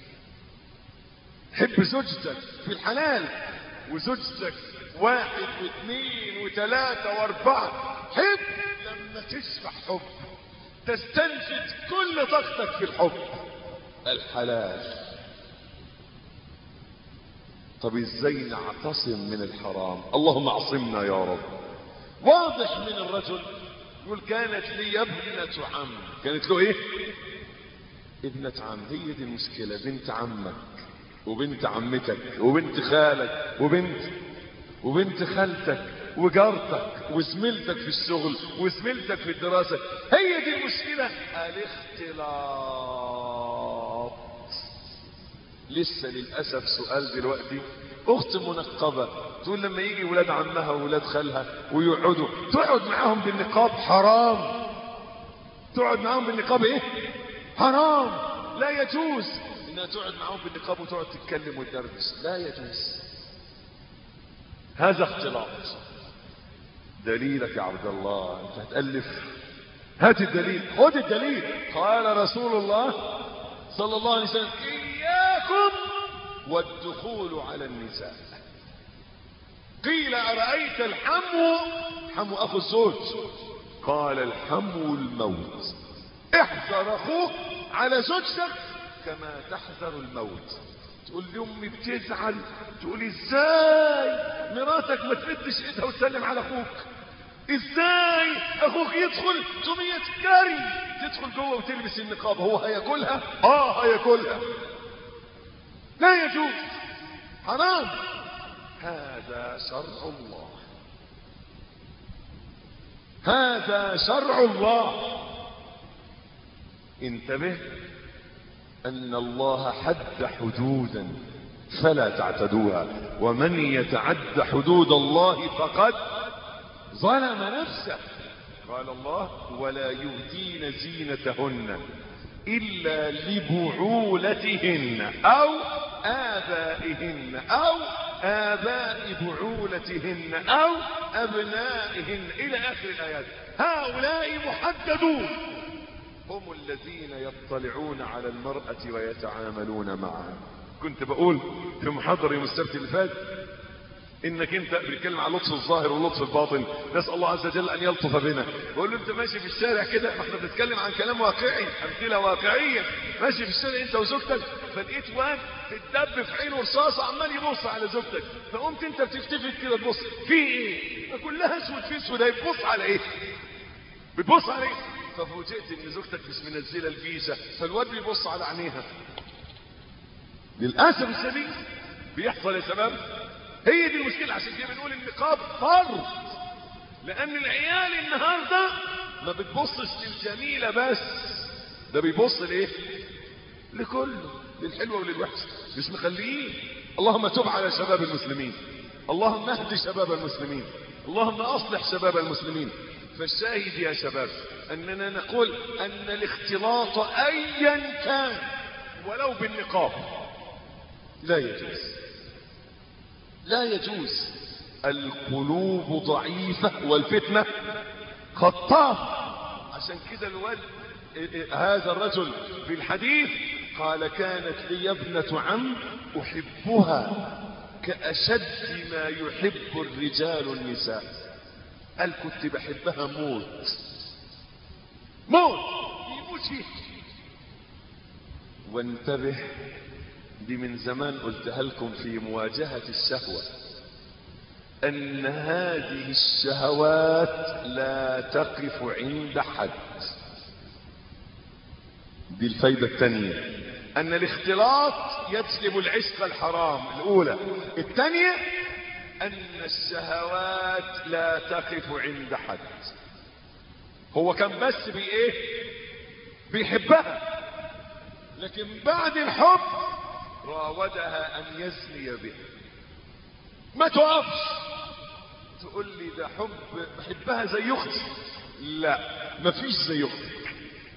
حب زوجتك في الحلال وزوجتك واحد واثنين وثلاثة واربعة حب لما تشبع حب تستنفذ كل طاقتك في الحب الحلال طب ازاي نعتصم من الحرام اللهم اعصمنا يا رب واضح من الرجل يقول كانت لي ابنة عم كانت له ايه ابنة عم هي دي المشكلة بنت عمك وبنت عمتك وبنت خالك وبنت وبنت خالتك وجارتك وزميلتك في الشغل وزميلتك في الدراسة هي دي المشكلة الاختلاط لسه للأسف سؤال دلوقتي أخت منقبة تقول لما يجي ولاد عمها وولاد خالها ويقعدوا تقعد معاهم بالنقاب حرام تقعد معاهم بالنقاب ايه حرام لا يجوز انها تقعد معاهم بالنقاب وتقعد تتكلم وتدردش لا يجوز هذا اختلاط دليلك يا عبد الله انت هتألف هات الدليل خد الدليل قال رسول الله صلى الله عليه وسلم إياكم والدخول على النساء قيل أرأيت الحمو حمو أخو الزوج قال الحمو الموت احذر أخوك على زوجتك كما تحذر الموت تقول لي امي بتزعل تقول ازاي مراتك ما تمدش ايدها وتسلم على اخوك ازاي اخوك يدخل تقوم يتكري تدخل جوه وتلبس النقاب هو هياكلها اه هياكلها لا يجوز حرام هذا شرع الله هذا شرع الله انتبه ان الله حد حدودا فلا تعتدوها ومن يتعد حدود الله فقد ظلم نفسه قال الله ولا يهدين زينتهن الا لبعولتهن او ابائهن او اباء بعولتهن او ابنائهن الى اخر الايات هؤلاء محددون هم الذين يطلعون على المرأة ويتعاملون معها كنت بقول في محاضرة يوم السبت اللي فات انك انت بتتكلم على لطف الظاهر ولطف الباطن نسال الله عز وجل ان يلطف بنا بقول له انت ماشي في الشارع كده ما احنا بنتكلم عن كلام واقعي امثله واقعيه ماشي في الشارع انت وزوجتك فلقيت واد تدب في عينه رصاصه عمال يبص على زوجتك فقمت انت بتفتفت كده تبص في ايه كلها اسود في اسود بتبص على ايه بتبص على ايه ففوجئت ان زوجتك مش منزله الفيزا فالواد بيبص على عينيها للاسف الشديد بيحصل يا شباب هي دي المشكله عشان كده بنقول النقاب فرض لان العيال النهارده ما بتبصش للجميله بس ده بيبص لايه لكله للحلوه وللوحش مش مخليين اللهم تب على شباب المسلمين اللهم اهد شباب المسلمين اللهم اصلح شباب المسلمين فالشاهد يا شباب اننا نقول ان الاختلاط ايا كان ولو بالنقاب لا يجوز لا يجوز القلوب ضعيفة والفتنة خطافة عشان كده الولد هذا الرجل في الحديث قال كانت لي ابنة عم أحبها كأشد ما يحب الرجال النساء قال كنت بحبها موت موت يموت فيه وانتبه دي من زمان قلتها لكم في مواجهة الشهوة ان هذه الشهوات لا تقف عند حد دي الفايدة الثانية ان الاختلاط يجلب العشق الحرام الاولى الثانية ان الشهوات لا تقف عند حد هو كان بس بي ايه بيحبها لكن بعد الحب راودها ان يزني بها ما تقفش تقول لي ده حب بحبها زي اختي لا مفيش زي اختك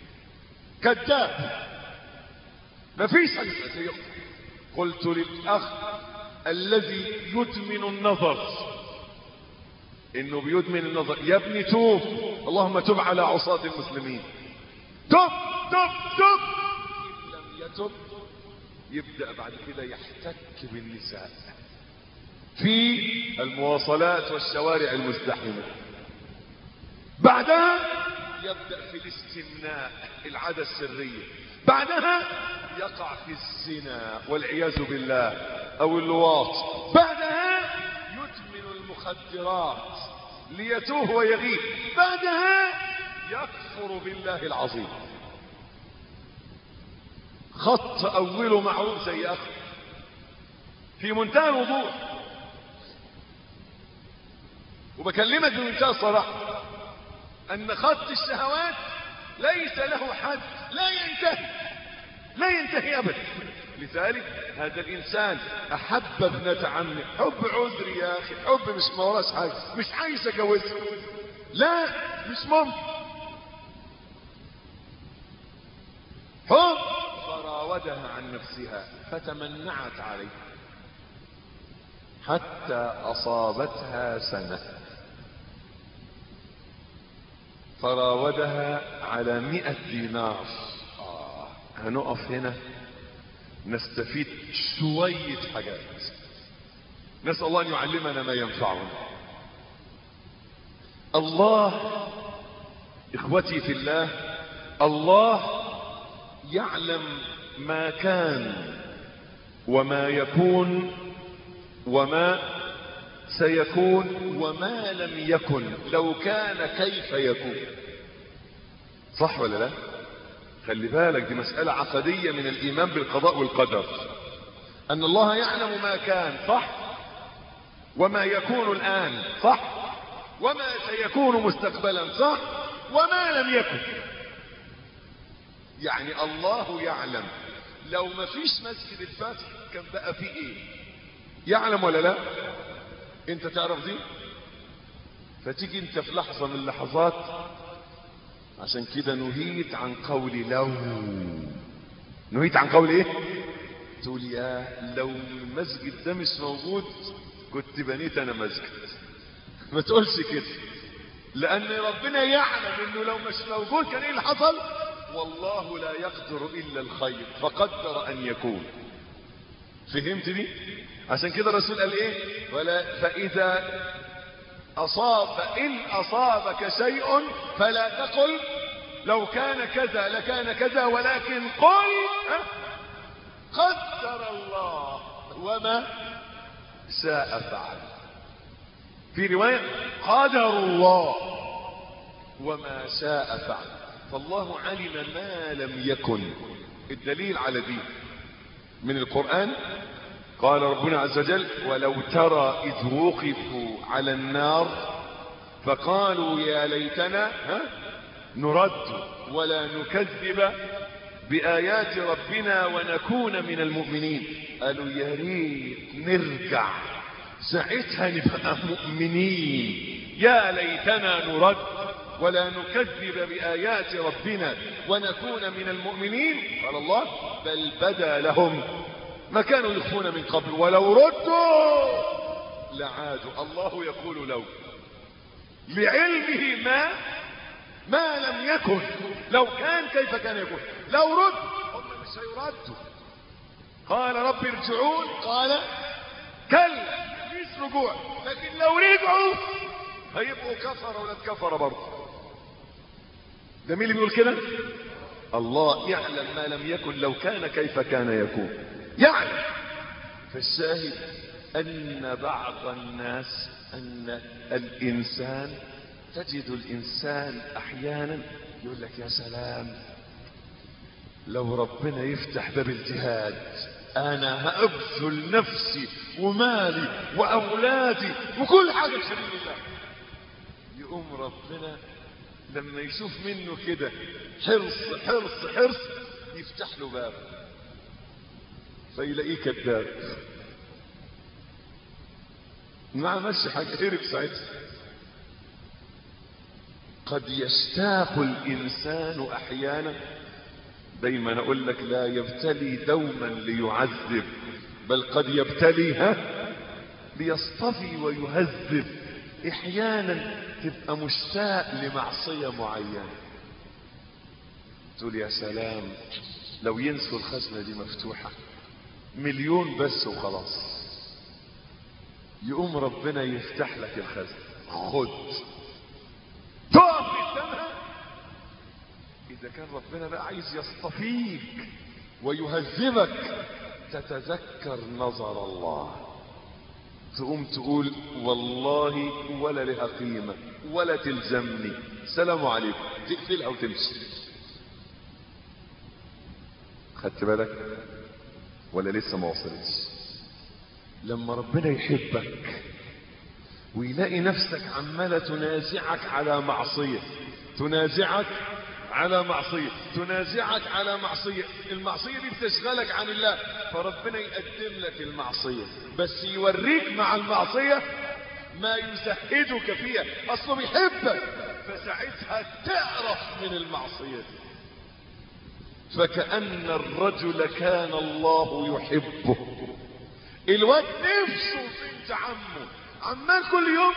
كذاب مفيش زي اختك قلت للاخ الذي يدمن النظر انه بيدمن النظر يا ابني توب اللهم تب على عصاة المسلمين تب تب تب ان لم يتب يبدأ بعد كده يحتك بالنساء في المواصلات والشوارع المزدحمة بعدها يبدأ في الاستمناء العادة السرية بعدها يقع في الزنا والعياذ بالله او اللواط بعدها يدمن المخدرات ليتوه ويغيب بعدها يكفر بالله العظيم خط اوله معروف زي اخر في منتهى الوضوح وبكلمك بمنتهى الصراحه ان خط الشهوات ليس له حد لا ينتهي لا ينتهي ابدا لذلك هذا الانسان احب ابنة عمه حب عذري يا اخي حب مش ما وراش حاجه مش عايز اجوزها لا مش ممكن حب فراودها عن نفسها فتمنعت عليه حتى اصابتها سنه فراودها على مئة دينار آه. هنقف هنا نستفيد شوية حاجات نسأل الله أن يعلمنا ما ينفعنا الله إخوتي في الله الله يعلم ما كان وما يكون وما سيكون وما لم يكن لو كان كيف يكون صح ولا لا خلي بالك دي مسألة عقدية من الإيمان بالقضاء والقدر أن الله يعلم ما كان صح وما يكون الآن صح وما سيكون مستقبلا صح وما لم يكن يعني الله يعلم لو ما فيش مسجد الفتح كان بقى فيه ايه يعلم ولا لا انت تعرف دي فتيجي انت في لحظة من اللحظات عشان كده نهيت عن قول لو نهيت عن قول ايه تقول يا لو المسجد ده مش موجود كنت بنيت انا مسجد ما تقولش كده لان ربنا يعلم انه لو مش موجود كان ايه اللي حصل والله لا يقدر الا الخير فقدر ان يكون فهمت دي عشان كده الرسول قال ايه ولا فاذا اصاب ان اصابك شيء فلا تقل لو كان كذا لكان كذا ولكن قل قدر الله وما شاء فعل في رواية قدر الله وما شاء فعل فالله علم ما لم يكن الدليل على دي من القرآن قال ربنا عز وجل ولو ترى إذ وقفوا على النار فقالوا يا ليتنا ها نرد ولا نكذب بآيات ربنا ونكون من المؤمنين قالوا يا ريت نرجع ساعتها نبقى مؤمنين يا ليتنا نرد ولا نكذب بآيات ربنا ونكون من المؤمنين قال الله بل بدا لهم ما كانوا يخفون من قبل ولو ردوا لعادوا الله يقول لو لعلمه ما ما لم يكن لو كان كيف كان يكون لو رد هم مش هيردوا قال رب ارجعون قال كلا مفيش رجوع لكن لو رجعوا هيبقوا كفر ولا كفر برضه ده مين اللي بيقول كده الله يعلم ما لم يكن لو كان كيف كان يكون يعلم فالشاهد ان بعض الناس ان الانسان تجد الانسان احيانا يقول لك يا سلام لو ربنا يفتح باب الجهاد انا هابذل نفسي ومالي واولادي وكل حاجه في سبيل الله يقوم ربنا لما يشوف منه كده حرص حرص حرص يفتح له باب فيلاقيه كذاب ما عملش حاجة هرب ساعتها قد يشتاق الإنسان أحيانا دايما أقول لك لا يبتلي دوما ليعذب بل قد يبتلي ها ليصطفي ويهذب احيانا تبقى مشتاق لمعصية معينة تقول يا سلام لو ينسوا الخزنة دي مفتوحة مليون بس وخلاص يقوم ربنا يفتح لك الخزنة خد تقف قدامها اذا كان ربنا بقى عايز يصطفيك ويهذبك تتذكر نظر الله تقوم تقول والله ولا لها قيمة ولا تلزمني سلام عليكم تقفلها وتمشي خدت بالك ولا لسه ما وصلتش لما ربنا يحبك ويلاقي نفسك عمالة تنازعك على معصية تنازعك على معصية تنازعك على معصية المعصية دي بتشغلك عن الله فربنا يقدم لك المعصية بس يوريك مع المعصية ما يزهدك فيها اصله بيحبك فساعتها تعرف من المعصية دي فكأن الرجل كان الله يحبه الواد نفسه في بنت عمه عمال كل يوم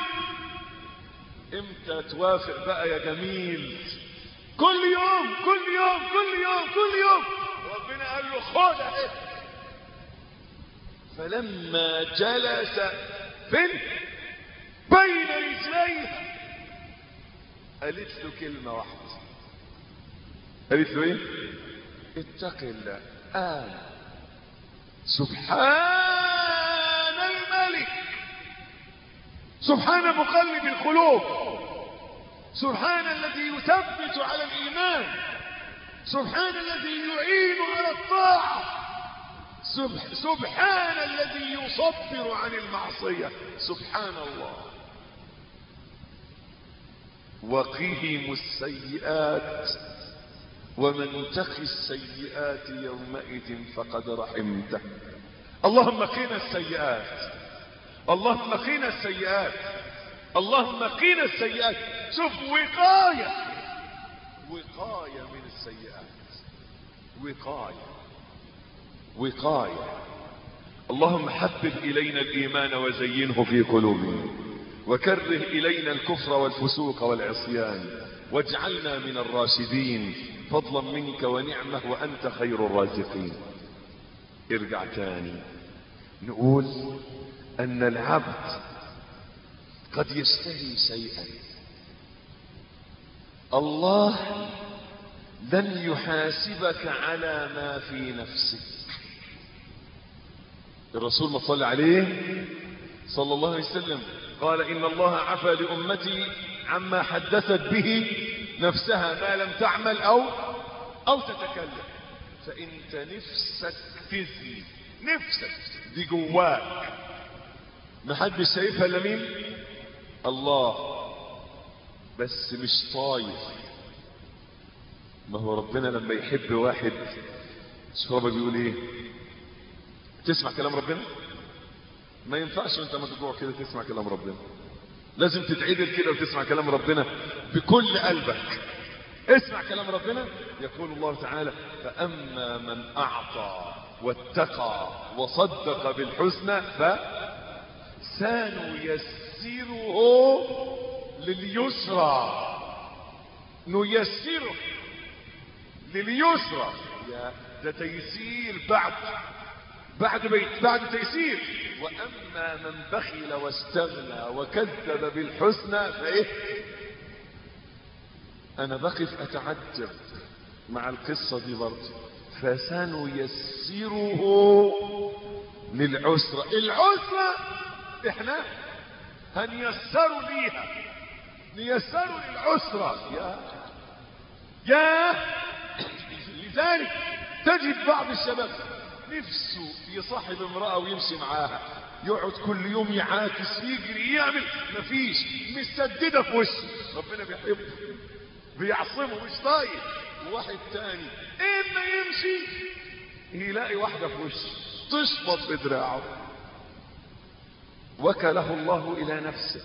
امتى توافق بقى يا جميل كل يوم كل يوم كل يوم كل يوم ربنا قال له خد اهي فلما جلس بنت بين رجليه قالت له كلمة واحدة قالت له ايه اتق الله آه سبحان الملك سبحان مقلب القلوب سبحان الذي يثبت على الإيمان سبحان الذي يعين على الطاعة سبح سبحان الذي يصبر عن المعصية سبحان الله وقهم السيئات ومن تقي السيئات يومئذ فقد رحمته اللهم قنا السيئات اللهم قنا السيئات اللهم قنا السيئات شوف وقاية وقاية من السيئات وقاية وقاية اللهم حبب إلينا الإيمان وزينه في قلوبنا وكره إلينا الكفر والفسوق والعصيان واجعلنا من الراشدين فضلا منك ونعمة وأنت خير الرازقين ارجع تاني نقول أن العبد قد يشتهي شيئا الله لن يحاسبك على ما في نفسك الرسول ما صلى عليه صلى الله عليه وسلم قال إن الله عفى لأمتي عما حدثت به نفسها ما لم تعمل أو أو تتكلم فأنت نفسك تزني نفسك دي جواك ما حدش شايفها الا مين الله بس مش طايف ما هو ربنا لما يحب واحد شوف ربنا بيقول ايه تسمع كلام ربنا ما ينفعش وانت مجوع كده تسمع كلام ربنا لازم تتعدل كده وتسمع كلام ربنا بكل قلبك اسمع كلام ربنا يقول الله تعالى فأما من أعطى واتقى وصدق بالحسنى فسنيسره لليسرى نيسره لليسرى يا ده تيسير بعد بعد بيت بعد تيسير واما من بخل واستغنى وكذب بالحسنى فايه انا بقف اتعجب مع القصة دي برضه فسنيسره للعسرة العسرة احنا هنيسروا ليها نيسروا للعسرة يا يا لذلك تجد بعض الشباب نفسه يصاحب امرأة ويمشي معاها يقعد كل يوم يعاكس يجري يعمل مفيش مسددة في وشه ربنا بيحبه بيعصمه مش طايق وواحد تاني اما يمشي يلاقي واحدة في وشه تشبط في دراعه وكله الله إلى نفسه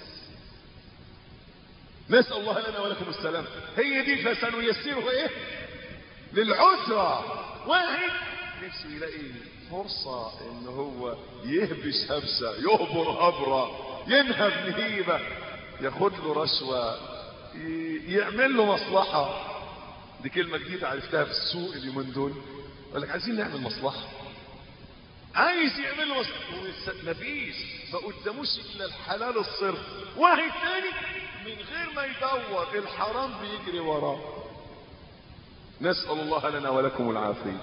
نسأل الله لنا ولكم السلام هي دي فسنيسره ايه للعسرة واحد نفسه يلاقي فرصة ان هو يهبش هبسة يهبر هبرة ينهب نهيبة ياخد له رشوة يعمل له مصلحة دي كلمة جديدة عرفتها في السوق اليومين دول يقول لك عايزين نعمل مصلحة عايز يعمل له مصلحة مفيش ما قداموش الا الحلال الصرف واحد تاني من غير ما يدور الحرام بيجري وراه نسأل الله لنا ولكم العافية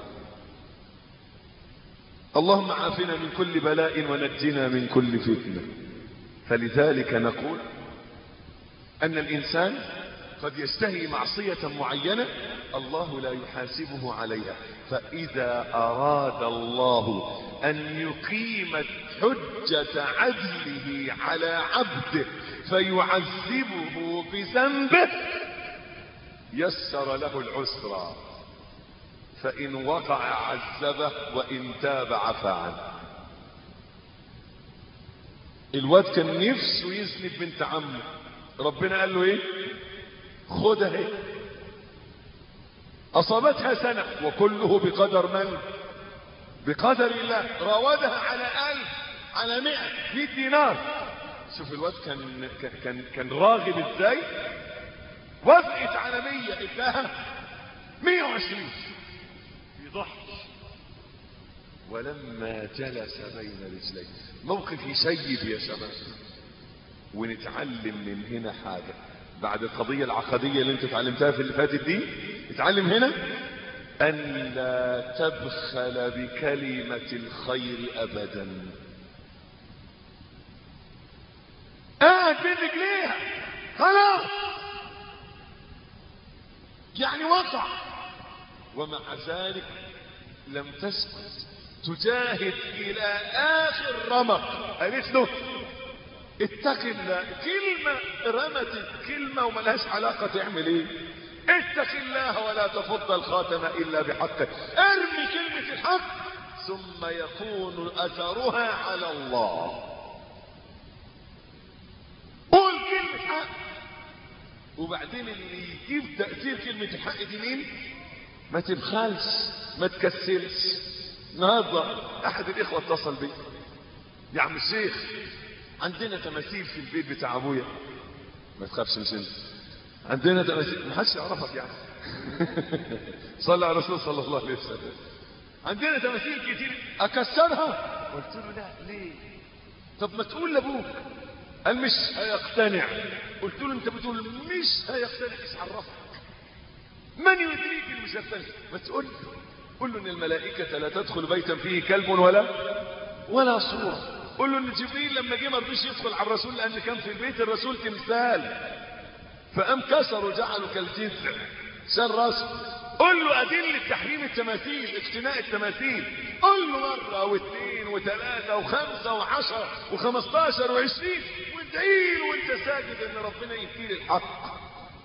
اللهم عافنا من كل بلاء ونجنا من كل فتنة فلذلك نقول أن الإنسان قد يستهي معصية معينة الله لا يحاسبه عليها فإذا أراد الله أن يقيم حجة عدله على عبده فيعذبه بذنبه يسر له العسرى فإن وقع عذبه وإن تاب عفى عنه الواد كان نفسه يذنب بنت عمه ربنا قال له ايه خدها اهي اصابتها سنة وكله بقدر من بقدر الله راودها على الف على مئة مئة دينار شوف الواد كان كان كان راغب ازاي وافقت على مية اداها مية وعشرين يضحي ولما جلس بين رجليه موقف يسيب يا شباب ونتعلم من هنا حاجة بعد القضية العقدية اللي انت اتعلمتها في اللي فاتت دي اتعلم هنا أن لا تبخل بكلمة الخير أبدا قاعد بين رجليها خلاص يعني وقع ومع ذلك لم تسكت تجاهد إلى آخر رمق قالت له اتق الله كلمة رمت الكلمة وملهاش علاقة تعمل ايه اتق الله ولا تفض الخاتم الا بحقه ارمي كلمة الحق ثم يكون اثرها على الله قول كلمة حق وبعدين اللي يجيب تأثير كلمة الحق دي مين ما تبخلش ما تكسلش النهارده احد الاخوة اتصل بي يا عم الشيخ عندنا تماثيل في البيت بتاع ابويا ما تخافش مش انت عندنا تماثيل ما حدش يعرفك يعني صلى على الرسول صلى الله عليه وسلم عندنا تماثيل كتير اكسرها قلت له لا ليه طب ما تقول لابوك قال مش هيقتنع قلت له انت بتقول مش هيقتنع ايش عرفك من يدريك اللي مش هيقتنع ما تقول له قل له ان الملائكه لا تدخل بيتا فيه كلب ولا ولا صوره قل له ان جبريل لما جه ما رضيش يدخل على الرسول لان كان في البيت الرسول تمثال فقام كسر وجعله كالجذع شال راسه قل له ادله تحريم التماثيل اقتناء التماثيل قل له مره واثنين وثلاثه وخمسه وعشره وخمستاشر وعشرين وادعي له وانت ساجد ان ربنا يديني الحق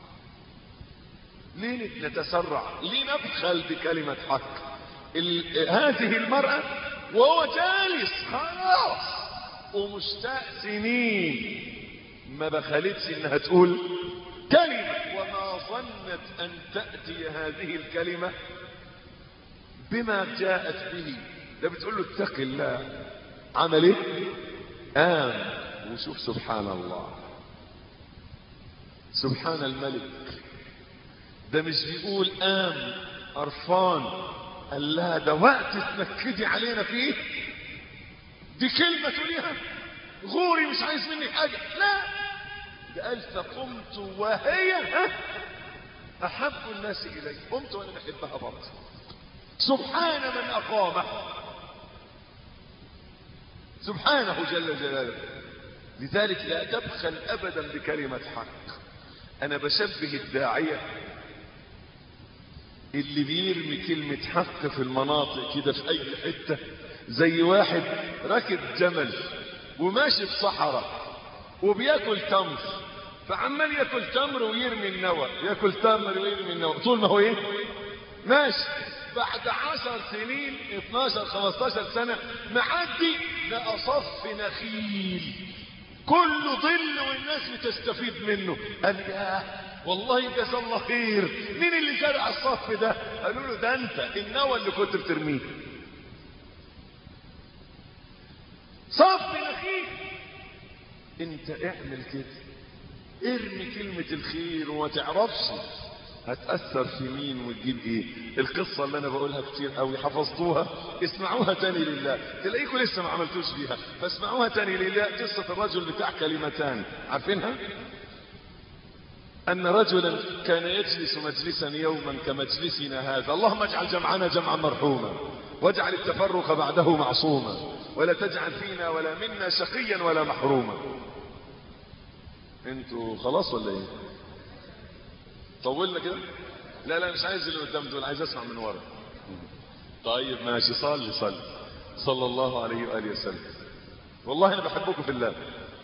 ليه نتسرع ليه نبخل بكلمه حق ال... هذه المراه وهو جالس خلاص ومشتاق سنين ما بخلتش انها تقول كلمة وما ظنت ان تأتي هذه الكلمة بما جاءت به ده بتقول له اتق الله عمل ايه قام وشوف سبحان الله سبحان الملك ده مش بيقول قام قرفان قال لها ده وقت تنكدي علينا فيه دي كلمة تقوليها غوري مش عايز منك حاجة لا ده قال فقمت وهي أحب الناس إلي قمت وأنا بحبها برضه سبحان من أقامه سبحانه جل جلاله لذلك لا تبخل أبدا بكلمة حق أنا بشبه الداعية اللي بيرمي كلمة حق في المناطق كده في أي حتة زي واحد راكب جمل وماشي في صحراء وبياكل تمر فعمال ياكل تمر ويرمي النوى ياكل تمر ويرمي النوى طول ما هو ايه ماشي بعد عشر سنين 12 15 سنة معدي لقى صف نخيل كله ظل والناس بتستفيد منه قال يا والله جزا الله خير مين اللي زرع الصف ده قالوا له ده انت النوى اللي كنت بترميه صف نخيل انت اعمل كده ارمي كلمة الخير وما تعرفش هتأثر في مين وتجيب ايه القصة اللي انا بقولها كتير قوي حفظتوها اسمعوها تاني لله تلاقيكم لسه ما عملتوش بيها فاسمعوها تاني لله قصة الرجل بتاع كلمتان عارفينها ان رجلا كان يجلس مجلسا يوما كمجلسنا هذا اللهم اجعل جمعنا جمعا مرحوما واجعل التفرق بعده معصوما ولا تجعل فينا ولا منا شقيا ولا محروما انتوا خلاص ولا ايه طولنا كده لا لا مش عايز اللي قدام دول عايز اسمع من ورا طيب ماشي صلي صلي صلى الله عليه واله وسلم والله انا بحبكم في الله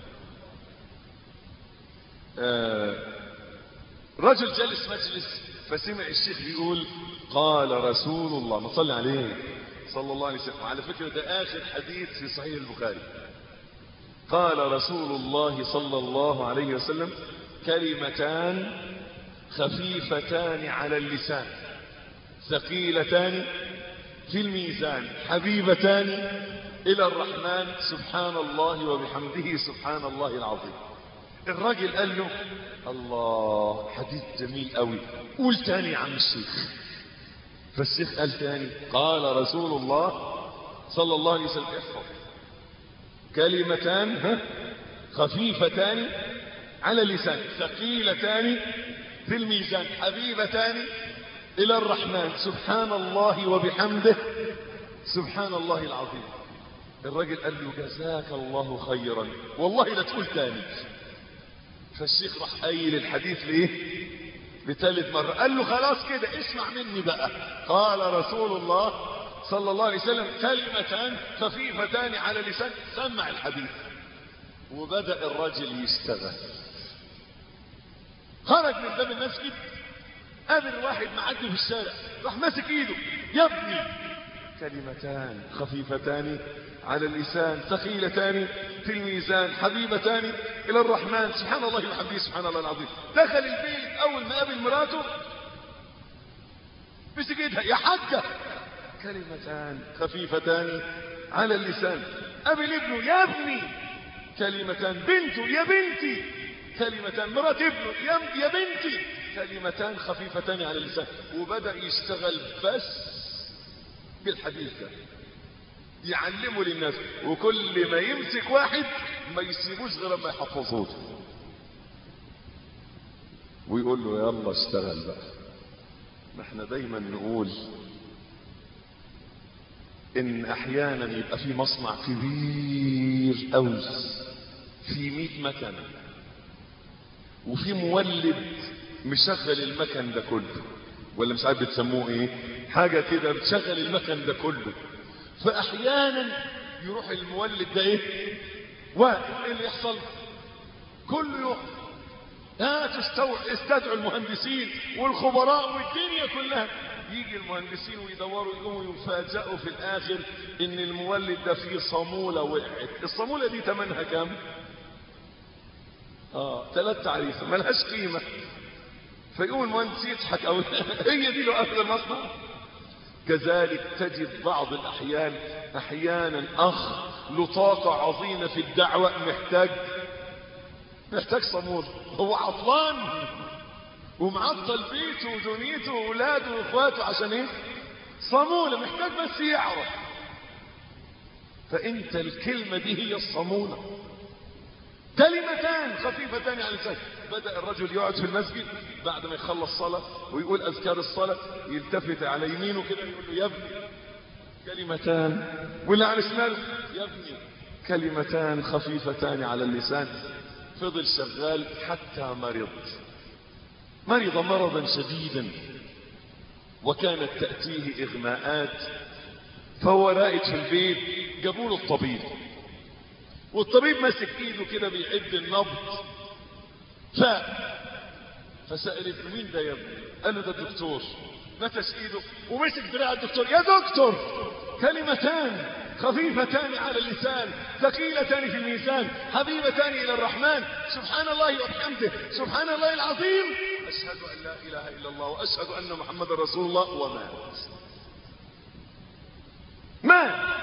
آه رجل جلس مجلس فسمع الشيخ بيقول قال رسول الله ما صلي عليه صلى الله عليه وسلم وعلى فكرة ده آخر حديث في صحيح البخاري قال رسول الله صلى الله عليه وسلم كلمتان خفيفتان على اللسان ثقيلتان في الميزان حبيبتان إلى الرحمن سبحان الله وبحمده سبحان الله العظيم الراجل قال له الله حديث جميل قوي قول تاني يا عم الشيخ فالشيخ قال تاني قال رسول الله صلى الله عليه وسلم احفظ كلمتان ها خفيفتان على اللسان ثقيلتان في الميزان حبيبتان إلى الرحمن سبحان الله وبحمده سبحان الله العظيم الرجل قال له جزاك الله خيرا والله لا تقول تاني فالشيخ راح قايل الحديث ليه لثالث مرة قال له خلاص كده اسمع مني بقى قال رسول الله صلى الله عليه وسلم كلمتان خفيفتان على اللسان سمع الحديث وبدأ الرجل يشتغل خرج من باب المسجد قابل واحد معدي في الشارع راح ماسك ايده يا ابني كلمتان خفيفتان على اللسان ثقيلتان في الميزان حبيبتان الى الرحمن سبحان الله وبحمده سبحان الله العظيم دخل البيت اول ما قابل مراته مسك ايدها يا حاجه كلمتان خفيفتان على اللسان قابل ابنه يا ابني كلمتان بنته يا بنتي كلمتان مرات ابنه يا, يا بنتي كلمتان خفيفتان على اللسان وبدأ يشتغل بس بالحديث ده يعلمه للناس وكل ما يمسك واحد ما يسيبوش غير ما يحفظوه ويقول له يلا اشتغل بقى ما احنا دايما نقول ان احيانا يبقى في مصنع كبير قوي في 100 مكنه وفي مولد مشغل المكن ده كله ولا مش عارف بتسموه ايه حاجه كده بتشغل المكن ده كله فاحيانا يروح المولد ده ايه واقف ايه اللي يحصل كله يقف ها تستوع استدعوا المهندسين والخبراء والدنيا كلها يجي المهندسين ويدوروا يقوموا يفاجئوا في الاخر ان المولد ده فيه صامولة وقعت الصامولة دي تمنها كام اه ثلاث تعريفة ملهاش قيمة فيقوم المهندس يضحك او هي دي لو قفل المصنع كذلك تجد بعض الاحيان احيانا اخ له طاقة عظيمة في الدعوة محتاج محتاج صامول هو عطلان ومعطل بيته ودنيته واولاده واخواته عشان ايه صامولة محتاج بس يعرف فانت الكلمة دي هي الصامولة كلمتان خفيفتان على اللسان بدأ الرجل يقعد في المسجد بعد ما يخلص صلاة ويقول أذكار الصلاة يلتفت على يمينه كده يقول له يا ابني كلمتان واللي على شماله يا ابني كلمتان خفيفتان على اللسان فضل شغال حتى مرض مرض مرضا شديدا وكانت تأتيه إغماءات فهو رائد في البيت جابوا له الطبيب والطبيب ماسك ايده كده بيعد النبض ف فسأل ابنه مين ده يا ابني قال له ده الدكتور نتش ايده ومسك دراع الدكتور يا دكتور كلمتان خفيفتان على اللسان ثقيلتان في الميزان حبيبتان الى الرحمن سبحان الله وبحمده سبحان الله العظيم اشهد ان لا اله الا الله واشهد ان محمد رسول الله ومات مات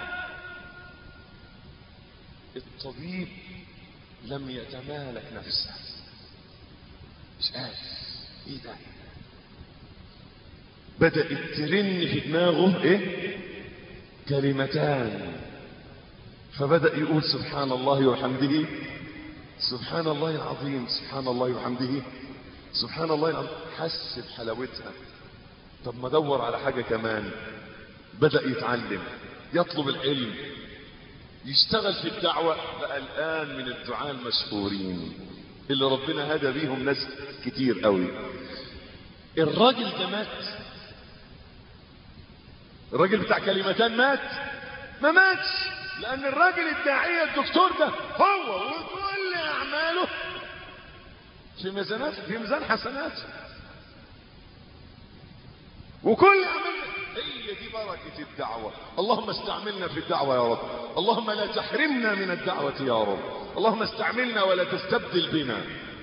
الطبيب لم يتمالك نفسه مش عارف ايه ده بدأت ترن في دماغه ايه كلمتان فبدأ يقول سبحان الله وحمده سبحان الله العظيم سبحان الله وحمده سبحان الله العظيم حس بحلاوتها طب ما دور على حاجة كمان بدأ يتعلم يطلب العلم يشتغل في الدعوة بقى الآن من الدعاء المشهورين اللي ربنا هدى بيهم ناس كتير قوي الراجل ده مات الراجل بتاع كلمتان مات ما ماتش لأن الراجل الداعية الدكتور ده هو وكل أعماله في ميزانات في ميزان حسنات وكل أعمال هي دي بركة الدعوة اللهم استعملنا في الدعوة يا رب اللهم لا تحرمنا من الدعوة يا رب اللهم استعملنا ولا تستبدل بنا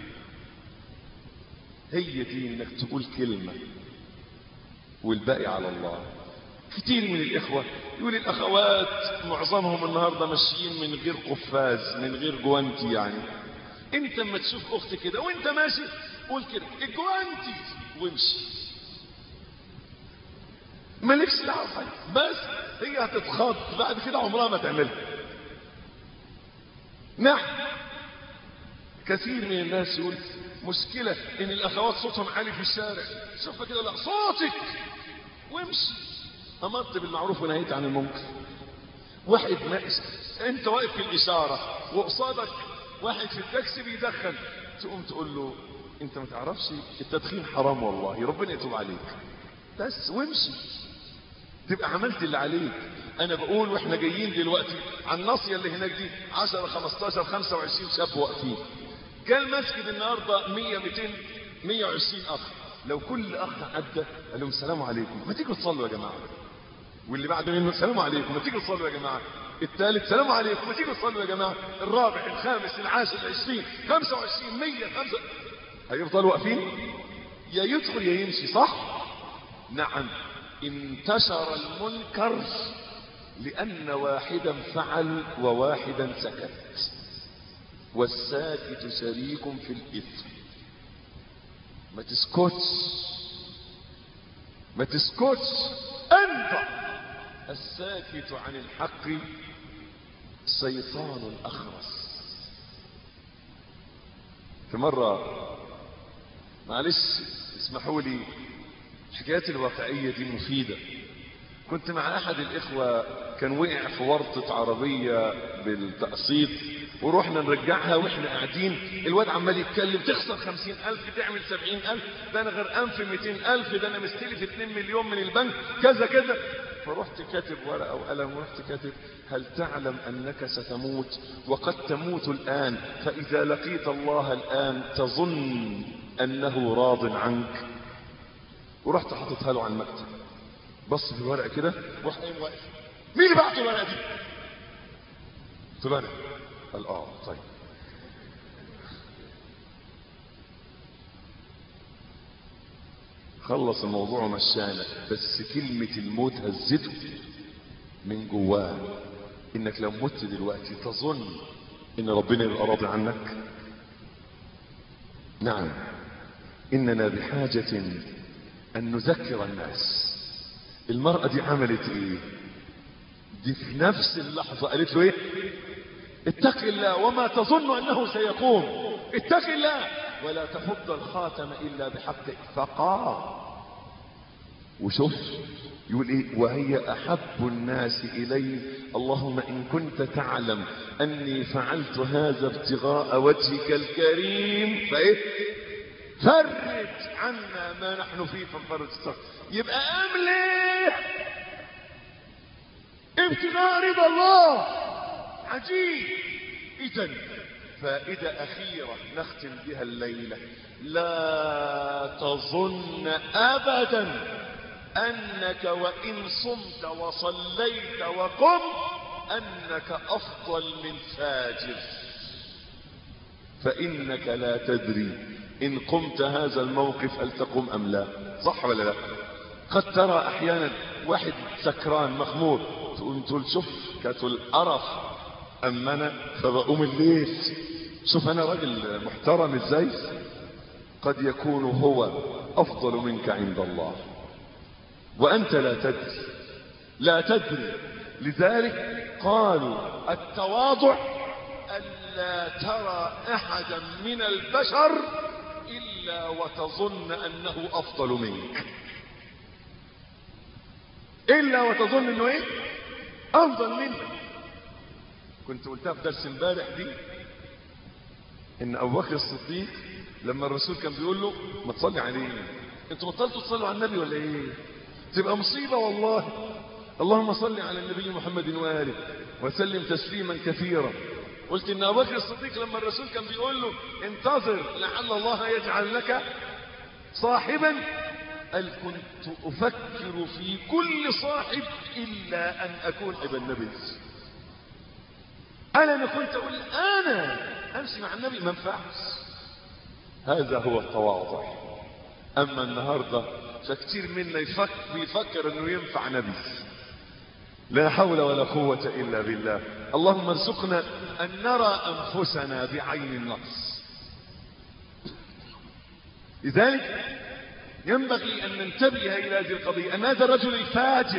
هي دي انك تقول كلمة والباقي على الله كتير من الإخوة يقول الأخوات معظمهم النهاردة ماشيين من غير قفاز من غير جوانتي يعني انت اما تشوف اختي كده وانت ماشي قول كده الجوانتي وامشي مالكش دعوه بحاجه بس هي هتتخض بعد كده عمرها ما تعملها نعم كثير من الناس يقول مشكلة ان الاخوات صوتهم عالي في الشارع شوفها كده لا صوتك وامشي امرت بالمعروف ونهيت عن المنكر واحد ماشي انت واقف في الاشارة وقصادك واحد في التاكسي بيدخن تقوم تقول له انت ما تعرفش التدخين حرام والله ربنا يتوب عليك بس وامشي تبقى عملت اللي عليك انا بقول واحنا جايين دلوقتي على الناصيه اللي هناك دي 10 15 25 شاب واقفين كان مسجد النهارده 100 200 120 اخ لو كل اخ عدى قال لهم السلام عليكم ما تيجوا تصلوا يا جماعه واللي بعد منه السلام عليكم ما تيجوا تصلوا يا جماعه الثالث سلام عليكم ما تيجوا تصلوا يا جماعه الرابع الخامس العاشر العشرين 25 100 5 هيفضلوا واقفين يا يدخل يا يمشي صح نعم انتشر المنكر لأن واحدا فعل وواحدا سكت والساكت شريك في الإثم ما تسكتش ما تسكتش أنت الساكت عن الحق شيطان أخرس في مرة معلش اسمحوا لي الحكايات الواقعية دي مفيدة كنت مع احد الاخوة كان وقع في ورطة عربية بالتقسيط ورحنا نرجعها واحنا قاعدين الواد عمال يتكلم تخسر خمسين الف تعمل سبعين الف ده انا غرقان في ميتين الف ده انا مستلف اتنين مليون من البنك كذا كذا فرحت كاتب ورقة وقلم ورحت كاتب هل تعلم انك ستموت وقد تموت الان فاذا لقيت الله الان تظن انه راض عنك ورحت حاططها له على المكتب بص في الورقه كده ورحت قايم واقف مين اللي بعت الورقه دي؟ قلت له انا قال اه طيب خلص الموضوع ومشانا بس كلمة الموت هزته من جواه انك لو مت دلوقتي تظن ان ربنا يبقى راضي عنك نعم اننا بحاجة ان نذكر الناس المرأة دي عملت ايه دي في نفس اللحظة قالت له ايه اتق الله وما تظن انه سيقوم اتق الله ولا تفض الخاتم الا بحقه فقام وشوف يقول ايه وهي احب الناس الي اللهم ان كنت تعلم اني فعلت هذا ابتغاء وجهك الكريم فايه فرج عنا ما نحن فيه فانفرج الصف يبقى امل ايه ابتغاء رضا الله عجيب اذا فائدة اخيرة نختم بها الليلة لا تظن ابدا أنك وإن صمت وصليت وقمت أنك أفضل من فاجر فإنك لا تدري إن قمت هذا الموقف هل تقوم أم لا صح ولا لا قد ترى أحيانا واحد سكران مخمور تقول تقول شوف كانت القرف أما أنا فبقوم الليل شوف أنا راجل محترم إزاي قد يكون هو أفضل منك عند الله وأنت لا تدري لا تدري لذلك قالوا التواضع ألا ترى أحدا من البشر إلا وتظن أنه أفضل منك إلا وتظن أنه إيه أفضل منك كنت قلتها في درس امبارح دي إن أبو بكر الصديق لما الرسول كان بيقول له ما تصلي عليه انتوا بطلتوا تصلوا على النبي ولا ايه تبقى مصيبة والله اللهم صل على النبي محمد وآله وسلم تسليما كثيرا قلت ان ابو بكر الصديق لما الرسول كان بيقول له انتظر لعل الله يجعل لك صاحبا قال كنت افكر في كل صاحب الا ان اكون ابن النبي انا ما كنت اقول انا امشي مع النبي ما ينفعش هذا هو التواضع اما النهارده فكتير منا يفكر بيفكر انه ينفع نبي لا حول ولا قوة الا بالله اللهم ارزقنا ان نرى انفسنا بعين النقص لذلك ينبغي ان ننتبه الى هذه القضية ان هذا الرجل الفاجر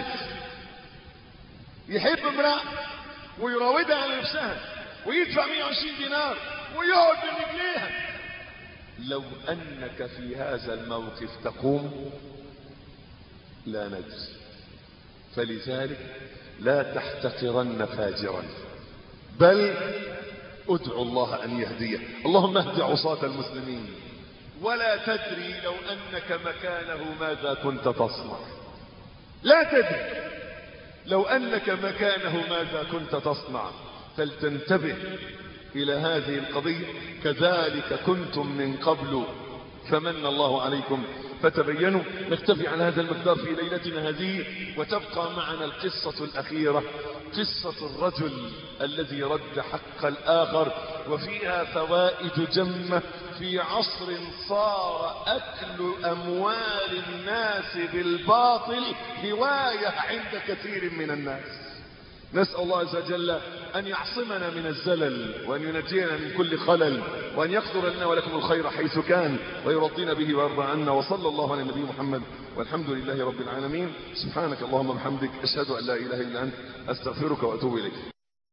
يحب امرأة ويراودها على نفسها ويدفع 120 دينار ويقعد من رجليها لو انك في هذا الموقف تقوم لا ندري فلذلك لا تحتقرن فاجرا بل ادعو الله ان يهديه اللهم اهد عصاة المسلمين ولا تدري لو انك مكانه ماذا كنت تصنع لا تدري لو انك مكانه ماذا كنت تصنع فلتنتبه الى هذه القضية كذلك كنتم من قبل فمن الله عليكم فتبينوا نكتفي على هذا المقدار في ليلتنا هذه وتبقى معنا القصة الأخيرة قصة الرجل الذي رد حق الآخر وفيها فوائد جمة في عصر صار أكل أموال الناس بالباطل هواية عند كثير من الناس نسأل الله عز وجل أن يعصمنا من الزلل وأن ينجينا من كل خلل وأن يقدر لنا ولكم الخير حيث كان ويرضينا به ويرضى عنا وصلى الله على النبي محمد والحمد لله رب العالمين سبحانك اللهم وبحمدك أشهد أن لا إله إلا أنت أستغفرك وأتوب إليك